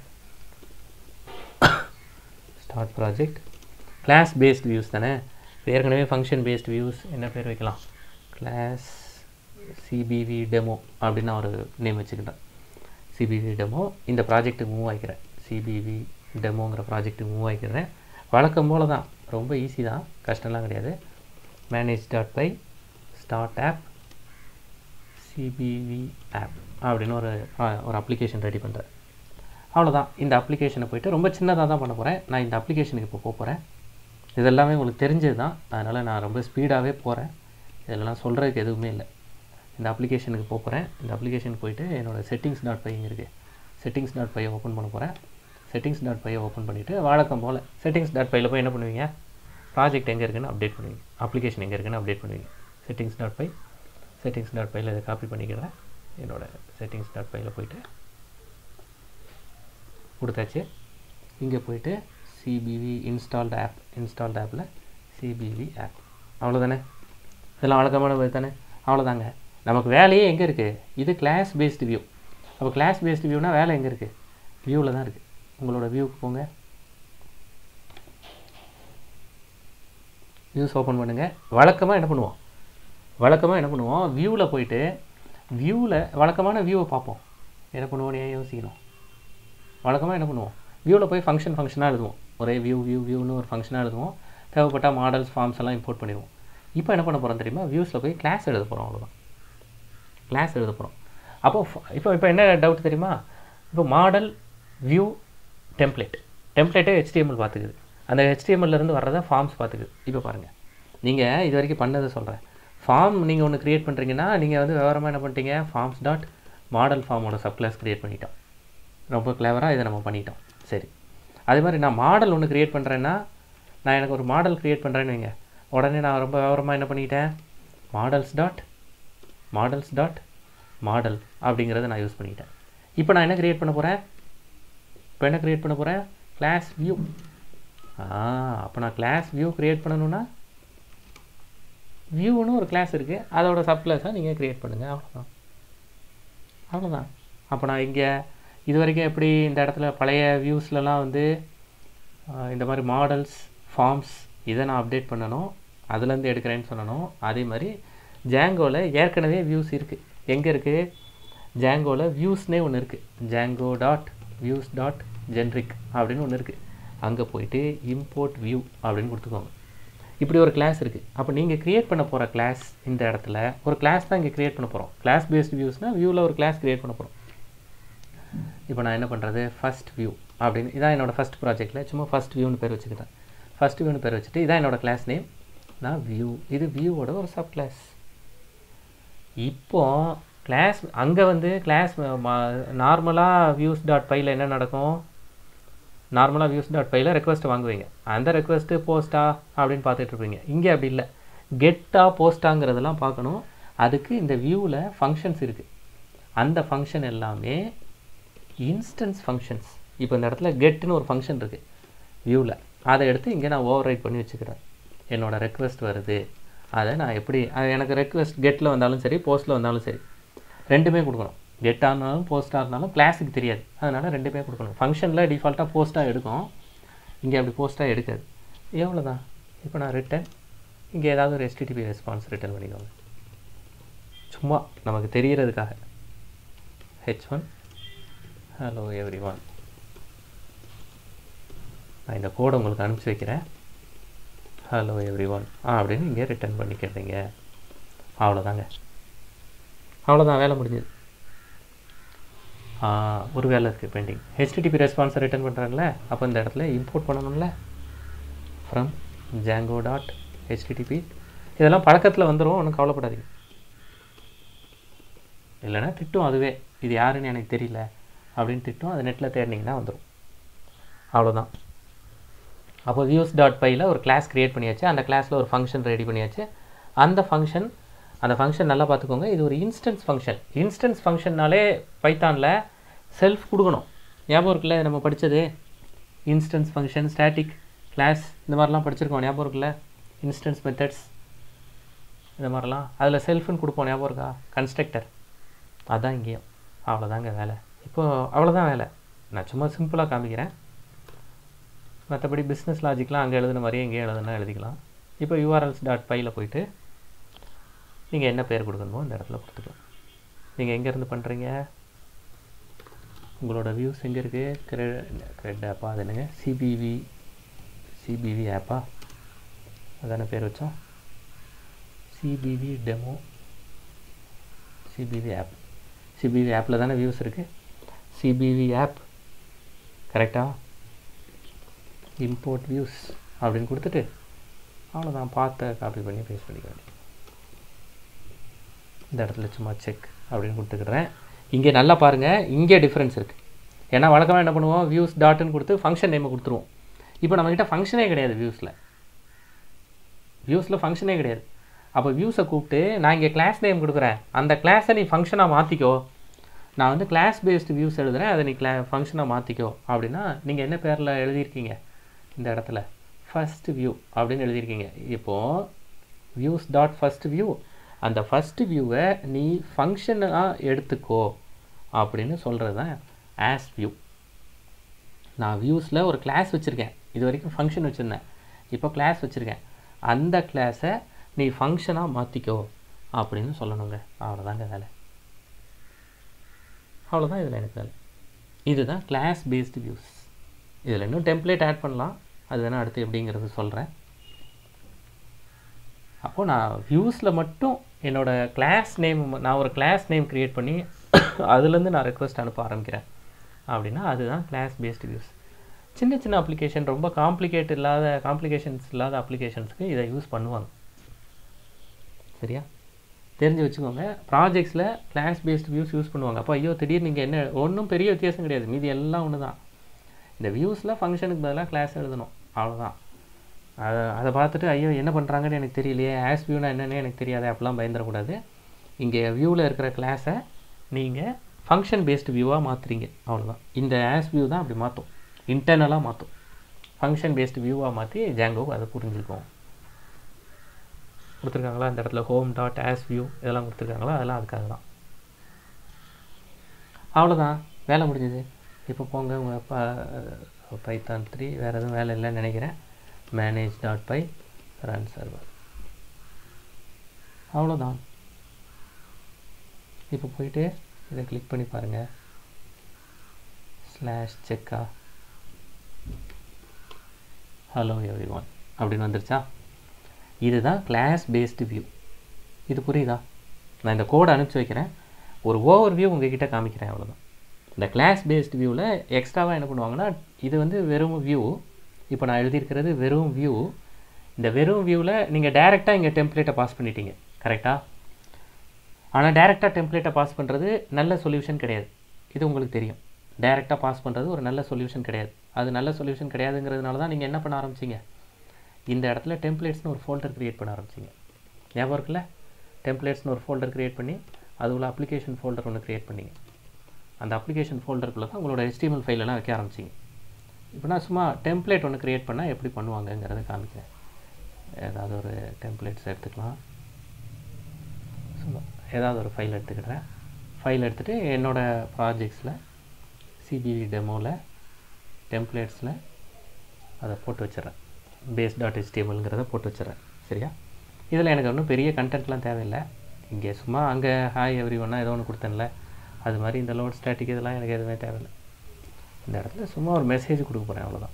start project class based views தானே ஏற்கனவே ஃபங்க்ஷன் பேஸ்ட் வியூஸ் என்ன பேர் வைக்கலாம் கிளாஸ் சிபிவி டெமோ அப்படின்னு நான் ஒரு நேம் வச்சுக்கிட்டேன் சிபிவி டெமோ இந்த ப்ராஜெக்ட்டுக்கு மூவ் ஆகிக்கிறேன் சிபிவி டெமோங்கிற ப்ராஜெக்ட்டுக்கு மூவ் ஆகிக்கிறேன் வழக்கம் போல் தான் ரொம்ப ஈஸி தான் கஷ்டம்லாம் கிடையாது manage dot py start app CBV app அப்படின்னு ஒரு ஒரு அப்ளிகேஷன் ரெடி பண்ணுறேன் அவ்வளோதான் இந்த அப்ளிகேஷனை போயிட்டு ரொம்ப சின்னதாக தான் பண்ண போகிறேன் நான் இந்த அப்ளிகேஷனுக்கு இப்போ போக போகிறேன் இதெல்லாமே உங்களுக்கு தெரிஞ்சது தான் அதனால் நான் ரொம்ப ஸ்பீடாகவே போகிறேன் இதெல்லாம் சொல்கிறதுக்கு எதுவுமே இல்லை இந்த அப்ளிகேஷனுக்கு போக போகிறேன் இந்த அப்ளிகேஷனுக்கு போயிட்டு என்னோடய செட்டிங்ஸ் டாட் பை இருக்குது செட்டிங்ஸ் டாட் பையை ஓப்பன் பண்ண போகிறேன் செட்டிங்ஸ் டாட் பையை ஓப்பன் பண்ணிவிட்டு வழக்கம் போல் செட்டிங்ஸ் டாட் பையில் போய் என்ன பண்ணுவீங்க ப்ராஜெக்ட் எங்கே இருக்குன்னு அப்டேட் பண்ணுவீங்க அப்ளிகேஷன் எங்கே இருக்குன்னு அப்டேட் பண்ணுவீங்க settings dot py settings dot பையில் இதை காப்பி பண்ணிக்கிறேன் என்னோடய செட்டிங்ஸ் டாட் பையில் போயிட்டு கொடுத்தாச்சு இங்கே போயிட்டு சிபிவி இன்ஸ்டால்டு ஆப் இன்ஸ்டால்டு ஆப்பில் சிபிவி ஆப் அவ்வளோதானே இதெல்லாம் வழக்கமான வழி தானே அவ்வளோதாங்க நமக்கு வேலையே எங்கே இருக்குது இது கிளாஸ் பேஸ்டு வியூ அப்போ கிளாஸ் பேஸ்டு வியூனா வேலை எங்கே இருக்குது வியூவில் தான் இருக்குது உங்களோட வியூக்கு போங்க வியூஸ் ஓப்பன் பண்ணுங்கள் வழக்கமாக என்ன பண்ணுவோம் வழக்கமாக என்ன பண்ணுவோம் வியூவில் போயிட்டு வியூவில் வழக்கமான வியூவை பார்ப்போம் என்ன பண்ணுவோம் ஏன் யோசிக்கணும் வழக்கமாக என்ன பண்ணுவோம் வியூவில் போய் ஃபங்க்ஷன் ஃபங்க்ஷனாக எழுதுவோம் ஒரே வியூ வியூ வியூன்னு ஒரு ஃபங்க்ஷனாக எழுதுவோம் தேவைப்பட்ட மாடல்ஸ் ஃபார்ம்ஸ் எல்லாம் இம்போர்ட் பண்ணிடுவோம் இப்போ என்ன பண்ண போகிறோம் தெரியுமா வியூஸில் போய் கிளாஸ் எழுத போகிறோம் அவ்வளோதான் கிளாஸ் எழுத போகிறோம் அப்போ இப்போ இப்போ என்ன டவுட் தெரியுமா இப்போ மாடல் வியூ டெம்ப்ளேட் டெம்ப்ளேட்டே ஹெச்டிஎம்எல் பார்த்துக்குது அந்த ஹெச்டிஎம்எல்லேருந்து வர்றதை ஃபார்ம்ஸ் பார்த்துக்குது இப்போ பாருங்கள் நீங்கள் இது வரைக்கும் பண்ணதை சொல்கிறேன் ஃபார்ம் நீங்கள் ஒன்று க்ரியேட் பண்ணுறீங்கன்னா நீங்கள் வந்து விவரமாக என்ன பண்ணிட்டீங்க ஃபார்ம்ஸ் டாட் மாடல் ஃபார்மோட சப்கிளாஸ் க்ரியேட் பண்ணிட்டோம் ரொம்ப கிளவராக இதை நம்ம பண்ணிட்டோம் சரி அதே மாதிரி நான் மாடல் ஒன்று க்ரியேட் பண்ணுறேன்னா நான் எனக்கு ஒரு மாடல் க்ரியேட் பண்ணுறேன்னு வைங்க உடனே நான் ரொம்ப விவரமாக என்ன பண்ணிட்டேன் models dot models dot model அப்படிங்கிறத நான் யூஸ் பண்ணிட்டேன் இப்போ நான் என்ன க்ரியேட் பண்ண போகிறேன் இப்போ என்ன க்ரியேட் பண்ண போகிறேன் கிளாஸ் வியூ ஆ அப்போ நான் கிளாஸ் வியூ க்ரியேட் பண்ணணுன்னா வியூன்னு ஒரு கிளாஸ் இருக்குது அதோட சப்கிளாஸாக நீங்கள் க்ரியேட் பண்ணுங்கள் அவ்வளோதான் அவ்வளோதான் அப்போ நான் இங்கே இது வரைக்கும் எப்படி இந்த இடத்துல பழைய வியூஸ்லலாம் வந்து இந்த மாதிரி மாடல்ஸ் ஃபார்ம்ஸ் இதை நான் அப்டேட் பண்ணணும் அதுலேருந்து எடுக்கிறேன்னு சொல்லணும் அதே மாதிரி ஜாங்கோவில் ஏற்கனவே வியூஸ் இருக்குது எங்கே இருக்குது ஜாங்கோவில் வியூஸ்னே ஒன்று இருக்குது Django dot views dot generic அப்படின்னு ஒன்று இருக்குது அங்கே போயிட்டு இம்போர்ட் வியூ அப்படின்னு கொடுத்துக்கோங்க இப்படி ஒரு கிளாஸ் இருக்குது அப்போ நீங்கள் க்ரியேட் பண்ண போகிற கிளாஸ் இந்த இடத்துல ஒரு கிளாஸ் தான் இங்கே க்ரியேட் பண்ண போகிறோம் கிளாஸ் பேஸ்ட் வியூஸ்னால் வியூவில் ஒரு கிளாஸ் க்ரியேட் பண்ண போகிறோம் இப்போ நான் என்ன பண்ணுறது ஃபஸ்ட் வியூ அப்படின்னு இதான் என்னோடய ஃபஸ்ட் ப்ராஜெக்ட்டில் சும்மா ஃபஸ்ட் வியூன்னு பேர் வச்சுக்கிட்டேன் ஃபஸ்ட் வியூன்னு பேர் வச்சுட்டு இதான் என்னோடய கிளாஸ் நேம் நான் வியூ இது வியூவோட ஒரு சப் கிளாஸ் இப்போ கிளாஸ் அங்கே வந்து கிளாஸ் நார்மலாக வியூஸ் டாட் பையில் என்ன நடக்கும் நார்மலாக வியூஸ் டாட் பையில் ரெக்வஸ்ட் வாங்குவீங்க அந்த ரெக்வஸ்ட்டு போஸ்ட்டா அப்படின்னு பார்த்துட்டு இருப்பீங்க இங்கே அப்படி இல்லை கெட்டா போஸ்ட்டாங்கிறதெல்லாம் பார்க்கணும் அதுக்கு இந்த வியூவில் ஃபங்க்ஷன்ஸ் இருக்குது அந்த ஃபங்க்ஷன் எல்லாமே இன்ஸ்டன்ஸ் ஃபங்க்ஷன்ஸ் இப்போ இந்த இடத்துல கெட்டுன்னு ஒரு ஃபங்க்ஷன் இருக்குது வியூவில் அதை எடுத்து இங்கே நான் ஓவர் ரைட் பண்ணி வச்சுக்கிறேன் என்னோடய ரெக்வஸ்ட் வருது அதை நான் எப்படி அது எனக்கு ரெக்வஸ்ட் கெட்டில் வந்தாலும் சரி போஸ்ட்டில் வந்தாலும் சரி ரெண்டுமே கொடுக்கணும் கெட்டாக இருந்தாலும் போஸ்ட்டாக இருந்தாலும் கிளாஸுக்கு தெரியாது அதனால் ரெண்டுமே கொடுக்கணும் ஃபங்க்ஷனில் டிஃபால்ட்டாக போஸ்ட்டாக எடுக்கும் இங்கே அப்படி போஸ்ட்டாக எடுக்காது எவ்வளோ தான் இப்போ நான் ரிட்டன் இங்கே ஏதாவது ஒரு எஸ்டிடிபி ரெஸ்பான்ஸ் ரிட்டர்ன் பண்ணிக்கோங்க சும்மா நமக்கு தெரியறதுக்காக H one hello everyone நான் இந்த கோடை உங்களுக்கு அனுப்பிச்சி வைக்கிறேன் ஹலோ எவ்ரி ஒன் ஆ அப்படின்னு இங்கே ரிட்டர்ன் பண்ணிக்கிறீங்க அவ்வளோதாங்க அவ்வளோதான் வேலை முடிஞ்சது ஒரு வேலை இருக்குது பெண்டிங் ஹெச்டிடிபி ரெஸ்பான்ஸை ரிட்டர்ன் பண்ணுறாங்களே அப்போ இந்த இடத்துல இம்போர்ட் பண்ணணும்ல ஃப்ரம் ஜாங்கோ டாட் ஹெச்டிடிபி இதெல்லாம் பழக்கத்தில் வந்துடும் ஒன்றும் கவலைப்படாதீங்க இல்லைன்னா திட்டும் அதுவே இது யாருன்னு எனக்கு தெரியல அப்படின்னு திட்டும் அது நெட்டில் தேடினீங்கன்னா வந்துடும் அவ்வளோதான் அப்போ வியூஸ் டாட் பையில் ஒரு கிளாஸ் க்ரியேட் பண்ணியாச்சு அந்த கிளாஸில் ஒரு ஃபங்க்ஷன் ரெடி பண்ணியாச்சு அந்த ஃபங்க்ஷன் அந்த ஃபங்க்ஷன் நல்லா பார்த்துக்கோங்க இது ஒரு இன்ஸ்டன்ஸ் ஃபங்க்ஷன் இன்ஸ்டன்ஸ் ஃபங்க்ஷன்னாலே பைத்தானில் செல்ஃப் கொடுக்கணும் ஞாபகம் இருக்குல்ல நம்ம படித்தது இன்ஸ்டன்ஸ் ஃபங்க்ஷன் ஸ்டாட்டிக் கிளாஸ் இந்த மாதிரிலாம் படிச்சிருக்கோம் ஞாபகம் இருக்குல்ல இன்ஸ்டன்ஸ் மெத்தட்ஸ் இந்த மாதிரிலாம் அதில் செல்ஃப்னு கொடுப்போம் ஞாபகம் இருக்கா கன்ஸ்ட்ரக்டர் அதான் இங்கேயும் அவ்வளோதாங்க வேலை இப்போது அவ்வளோதான் வேலை நான் சும்மா சிம்பிளாக காமிக்கிறேன் மற்றபடி பிஸ்னஸ் லாஜிக்லாம் அங்கே எழுதுன மாதிரியே இங்கேயும் எழுதுனா எழுதிக்கலாம் இப்போ யூஆர்எல்ஸ் டாட் பையில் போயிட்டு நீங்கள் என்ன பேர் கொடுக்கணுமோ இந்த இடத்துல கொடுத்துக்கலாம் நீங்கள் எங்கேருந்து பண்ணுறீங்க உங்களோட வியூஸ் எங்கே இருக்குது கிரெ கிரெட் ஆப்பா அது என்னங்க சிபிவி சிபிவி ஆப்பா அதான பேர் வச்சோம் CBV demo CBV app CBV ஆப்பில் தானே வியூஸ் இருக்குது சிபிவி ஆப் கரெக்டாக இம்போர்ட் வியூஸ் அப்படின்னு கொடுத்துட்டு அவ்வளோதான் பார்த்த காப்பி பண்ணி பேஸ்ட் பண்ணிக்க வேண்டியது இந்த இடத்துல சும்மா செக் அப்படின்னு கொடுத்துக்கிறேன் இங்கே நல்லா பாருங்கள் இங்கே டிஃப்ரென்ஸ் இருக்குது ஏன்னா வழக்கமாக என்ன பண்ணுவோம் வியூஸ் டாட்னு கொடுத்து ஃபங்க்ஷன் நேமை கொடுத்துருவோம் இப்போ நம்மக்கிட்ட ஃபங்க்ஷனே கிடையாது வியூஸில் வியூஸில் ஃபங்க்ஷனே கிடையாது அப்போ வியூஸை கூப்பிட்டு நான் இங்கே கிளாஸ் நேம் கொடுக்குறேன் அந்த கிளாஸை நீ ஃபங்க்ஷனாக மாற்றிக்கோ நான் வந்து கிளாஸ் பேஸ்டு வியூஸ் எழுதுகிறேன் அதை நீ கிளா ஃபங்க்ஷனாக மாற்றிக்கோ அப்படின்னா நீங்கள் என்ன பேரில் எழுதியிருக்கீங்க இந்த இடத்துல ஃபஸ்ட் வியூ அப்படின்னு எழுதியிருக்கீங்க இப்போது வியூஸ் டாட் ஃபஸ்ட் வியூ அந்த ஃபஸ்ட்டு வியூவை நீ ஃபங்க்ஷனாக எடுத்துக்கோ அப்படின்னு சொல்கிறது தான் ஆஸ் வியூ நான் வியூஸில் ஒரு கிளாஸ் வச்சுருக்கேன் இது வரைக்கும் ஃபங்க்ஷன் வச்சுருந்தேன் இப்போ கிளாஸ் வச்சுருக்கேன் அந்த கிளாஸை நீ ஃபங்க்ஷனாக மாற்றிக்கோ அப்படின்னு சொல்லணுங்க அவ்வளோதாங்க வேலை அவ்வளோதான் இதில் எனக்கு வேலை இதுதான் கிளாஸ் பேஸ்டு வியூஸ் இதில் இன்னும் டெம்ப்ளேட் ஆட் பண்ணலாம் அது வேணால் அடுத்து எப்படிங்கிறது சொல்கிறேன் அப்போது நான் வியூஸில் மட்டும் என்னோடய கிளாஸ் நேம் நான் ஒரு கிளாஸ் நேம் க்ரியேட் பண்ணி அதுலேருந்து நான் ரெக்வஸ்ட் அனுப்ப ஆரம்பிக்கிறேன் அப்படின்னா அதுதான் கிளாஸ் பேஸ்டு வியூஸ் சின்ன சின்ன அப்ளிகேஷன் ரொம்ப காம்ப்ளிகேட் இல்லாத காம்ப்ளிகேஷன்ஸ் இல்லாத அப்ளிகேஷன்ஸ்க்கு இதை யூஸ் பண்ணுவாங்க சரியா தெரிஞ்சு வச்சுக்கோங்க ப்ராஜெக்ட்ஸில் கிளாஸ் பேஸ்டு வியூஸ் யூஸ் பண்ணுவாங்க அப்போ ஐயோ திடீர்னு நீங்கள் என்ன ஒன்றும் பெரிய வித்தியாசம் கிடையாது மீதி எல்லாம் ஒன்று தான் இந்த வியூஸில் ஃபங்க்ஷனுக்கு பதிலாக கிளாஸ் எழுதணும் அவ்வளோதான் அதை அதை பார்த்துட்டு ஐயோ என்ன பண்ணுறாங்கன்னு எனக்கு தெரியலையே ஆஸ் வியூனா என்னென்னு எனக்கு தெரியாது அப்படிலாம் பயந்துடக்கூடாது இங்கே வியூவில் இருக்கிற கிளாஸை நீங்கள் ஃபங்க்ஷன் பேஸ்டு வியூவாக மாற்றுறீங்க அவ்வளோதான் இந்த ஆஸ் வியூ தான் அப்படி மாற்றும் இன்டர்னலாக மாற்றும் ஃபங்க்ஷன் பேஸ்டு வியூவாக மாற்றி ஜாங்கோ அதை புரிஞ்சுக்கும் கொடுத்துருக்காங்களா இந்த இடத்துல ஹோம் டாட் ஆஸ் வியூ இதெல்லாம் கொடுத்துருக்காங்களா அதெல்லாம் அதுக்காக தான் அவ்வளோதான் வேலை முடிஞ்சது இப்போ போங்க உங்கள் ப பைத்தான் த்ரீ வேறு எதுவும் வேலை இல்லைன்னு நினைக்கிறேன் manage dot py run server அவ்வளோதான் இப்போ போயிட்டு இதை கிளிக் பண்ணி பாருங்கள் ஸ்லாஷ் செக்கா ஹலோ எவ்ரி ஒன் அப்படின்னு வந்துருச்சா இதுதான் கிளாஸ் பேஸ்டு வியூ இது புரியுதா நான் இந்த கோடை அனுப்பிச்சி வைக்கிறேன் ஒரு ஓவர் வியூ உங்ககிட்ட காமிக்கிறேன் அவ்வளோதான் இந்த கிளாஸ் பேஸ்டு வியூவில் எக்ஸ்ட்ராவாக என்ன பண்ணுவாங்கன்னா இது வந்து வெறும் வியூ இப்போ நான் எழுதியிருக்கிறது வெறும் வியூ இந்த வெறும் வியூவில் நீங்கள் டைரெக்டாக இங்கே டெம்ப்ளேட்டை பாஸ் பண்ணிட்டீங்க கரெக்டாக ஆனால் டைரெக்டாக டெம்ப்ளேட்டை பாஸ் பண்ணுறது நல்ல சொல்யூஷன் கிடையாது இது உங்களுக்கு தெரியும் டைரெக்டாக பாஸ் பண்ணுறது ஒரு நல்ல சொல்யூஷன் கிடையாது அது நல்ல சொல்யூஷன் கிடையாதுங்கிறதுனால தான் நீங்கள் என்ன பண்ண ஆரம்பிச்சிங்க இந்த இடத்துல டெம்ப்ளேட்ஸ்னு ஒரு ஃபோல்டர் க்ரியேட் பண்ண ஆரம்பிச்சிங்க ஞாபகம் இருக்குல்ல டெம்ப்ளேட்ஸ்னு ஒரு ஃபோல்டர் க்ரியேட் பண்ணி அது உள்ள அப்ளிகேஷன் ஃபோல்டர் ஒன்று க்ரியேட் பண்ணிங்க அந்த அப்ளிகேஷன் ஃபோல்டருக்குள்ளே தான் உங்களோட HTML ஃபைலெல்லாம் வைக்க ஆரம்பிச்சிங்க இப்போ நான் சும்மா டெம்ப்ளேட் ஒன்று க்ரியேட் பண்ணால் எப்படி பண்ணுவாங்கங்கிறத காமிக்கிறேன் ஏதாவது ஒரு டெம்ப்ளேட்ஸ் எடுத்துக்கலாம் சும்மா ஏதாவது ஒரு ஃபைல் எடுத்துக்கிட்டேன் ஃபைல் எடுத்துகிட்டு என்னோடய ப்ராஜெக்ட்ஸில் சிபிவி டெமோவில் டெம்ப்ளேட்ஸில் அதை போட்டு வச்சிடுறேன் பேஸ் டாட் ஹெச்டிஎம்எல்ங்கிறத போட்டு வச்சிடுறேன் சரியா இதில் எனக்கு ஒன்றும் பெரிய கண்டென்ட்லாம் தேவையில்லை இங்கே சும்மா அங்கே ஹாய் எவ்ரி ஒன்னா ஏதோ ஒன்று கொடுத்தேன்ல அது மாதிரி இந்த லோட் ஸ்டாட்டிக் இதெல்லாம் எனக்கு எதுவுமே தேவையில்லை இந்த இடத்துல சும்மா ஒரு மெசேஜ் கொடுக்க போகிறேன் அவ்வளோதான்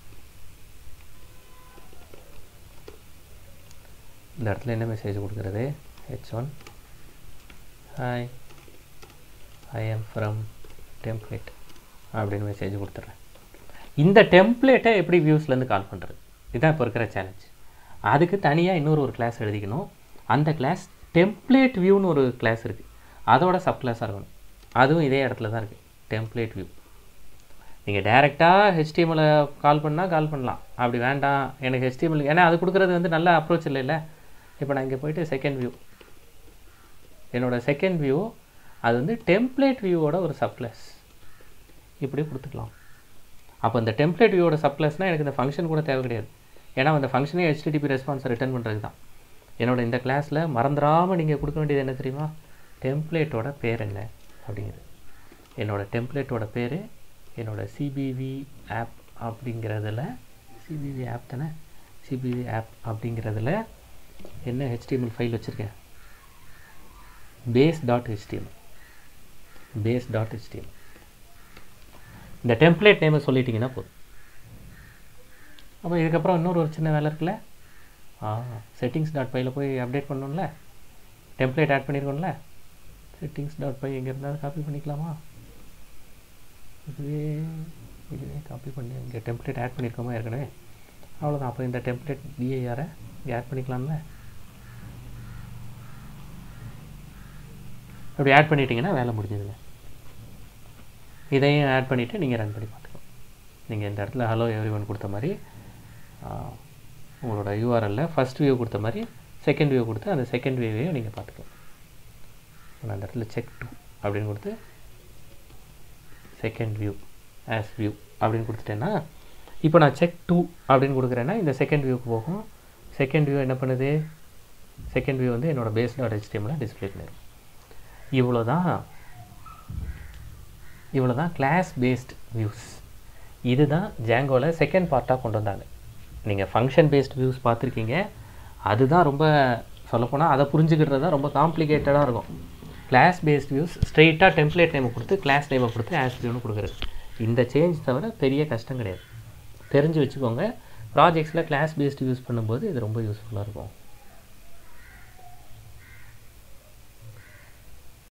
இந்த இடத்துல என்ன மெசேஜ் கொடுக்குறது H one hi I am from template அப்படின்னு மெசேஜ் கொடுத்துட்றேன் இந்த டெம்ப்ளேட்டை எப்படி வியூஸ்லேருந்து கால் பண்ணுறது இதுதான் இப்போ இருக்கிற சேலஞ்ச் அதுக்கு தனியாக இன்னொரு ஒரு கிளாஸ் எழுதிக்கணும் அந்த கிளாஸ் டெம்ப்ளேட் வியூன்னு ஒரு கிளாஸ் இருக்குது அதோட சப் கிளாஸாக இருக்கணும் அதுவும் இதே இடத்துல தான் இருக்குது டெம்ப்ளேட் வியூ நீங்கள் டேரெக்டாக ஹெச்டிஎம்மில் கால் பண்ணால் கால் பண்ணலாம் அப்படி வேண்டாம் எனக்கு ஹெச்டிஎம்எல் ஏன்னா அது கொடுக்குறது வந்து நல்ல அப்ரோச் இல்லைல்ல இப்போ நான் இங்கே போயிட்டு செகண்ட் வியூ என்னோட செகண்ட் வியூ அது வந்து டெம்ப்ளேட் வியூவோட ஒரு சப்ளஸ் இப்படி கொடுத்துக்கலாம் அப்போ இந்த டெம்ப்ளேட் வியூவோட சப்ளஸ்னால் எனக்கு இந்த ஃபங்க்ஷன் கூட தேவை கிடையாது ஏன்னா அந்த ஃபங்க்ஷனே ஹெச்டிடிபி ரெஸ்பான்ஸை ரிட்டர்ன் பண்ணுறது தான் என்னோட இந்த கிளாஸில் மறந்துடாமல் நீங்கள் கொடுக்க வேண்டியது என்ன தெரியுமா டெம்ப்ளேட்டோட பேர் என்ன அப்படிங்கிறது என்னோட டெம்ப்ளேட்டோட பேர் என்னோட சிபிவி ஆப் அப்படிங்கிறதுல சிபிவி ஆப் தானே சிபிவி ஆப் அப்படிங்கிறதுல என்ன ஹெச்டிஎம்எல் ஃபைல் வச்சுருக்கேன் base dot HTML base dot HTML இந்த டெம்ப்ளேட் நேமை சொல்லிட்டீங்கன்னா போதும் அப்போ இதுக்கப்புறம் இன்னொரு ஒரு சின்ன வேலை இருக்குல்ல ஆ செட்டிங்ஸ் டாட் பையில் போய் அப்டேட் பண்ணணும்ல டெம்ப்ளேட் ஆட் பண்ணியிருக்கோம்ல செட்டிங்ஸ் டாட் பை எங்கே இருந்தாலும் காப்பி பண்ணிக்கலாமா இதுவே இதுவே காப்பி பண்ணி இங்கே டெம்ப்ளேட் ஆட் பண்ணியிருக்கோமா ஏற்கனவே அவ்வளோதான் அப்போ இந்த டெம்ப்ளேட் டிஐஆரை இங்கே ஆட் பண்ணிக்கலாம்ல அப்படி ஆட் பண்ணிட்டீங்கன்னா வேலை முடிஞ்சதுங்க இதையும் ஆட் பண்ணிவிட்டு நீங்கள் ரன் பண்ணி பார்த்துக்கலாம் நீங்கள் இந்த இடத்துல ஹலோ எவ்ரி ஒன் கொடுத்த மாதிரி ஆ, உங்களோட யூஆர்எல்ல ஃபஸ்ட் வியூ கொடுத்த மாதிரி செகண்ட் வியூ கொடுத்து அந்த செகண்ட் வியூவையும் நீங்கள் பார்த்துக்கலாம் நான் அந்த இடத்துல செக் டூ அப்படின்னு கொடுத்து செகண்ட் வியூ ஆஸ் வியூ அப்படின்னு கொடுத்துட்டேன்னா இப்போ நான் செக் டூ அப்படின்னு கொடுக்குறேன்னா இந்த செகண்ட் வியூக்கு போகும் செகண்ட் வியூ என்ன பண்ணுது செகண்ட் வியூ வந்து என்னோட பேஸ் டாட் ஹெச்டிஎம்மில் டிஸ்பிளே பண்ணிடும் இவ்வளோ தான் இவ்வளோ தான் கிளாஸ் பேஸ்ட் வியூஸ் இதுதான் ஜாங்கோவில் செகண்ட் பார்ட்டாக கொண்டு வந்தாங்க நீங்கள் ஃபங்க்ஷன் பேஸ்ட் வியூஸ் பார்த்துருக்கீங்க அதுதான் ரொம்ப சொல்லப்போனால் அதை புரிஞ்சுக்கிறது தான் ரொம்ப காம்ப்ளிகேட்டடாக இருக்கும் கிளாஸ் பேஸ்ட் வியூஸ் ஸ்ட்ரெயிட்டாக டெம்ப்ளேட் நேமை கொடுத்து கிளாஸ் நேமை கொடுத்து ஆஸ் வியூன்னு கொடுக்குறது இந்த சேஞ்ச் தவிர பெரிய கஷ்டம் கிடையாது தெரிஞ்சு வச்சுக்கோங்க ப்ராஜெக்ட்ஸில் கிளாஸ் பேஸ்ட் யூஸ் பண்ணும்போது இது ரொம்ப யூஸ்ஃபுல்லாக இருக்கும்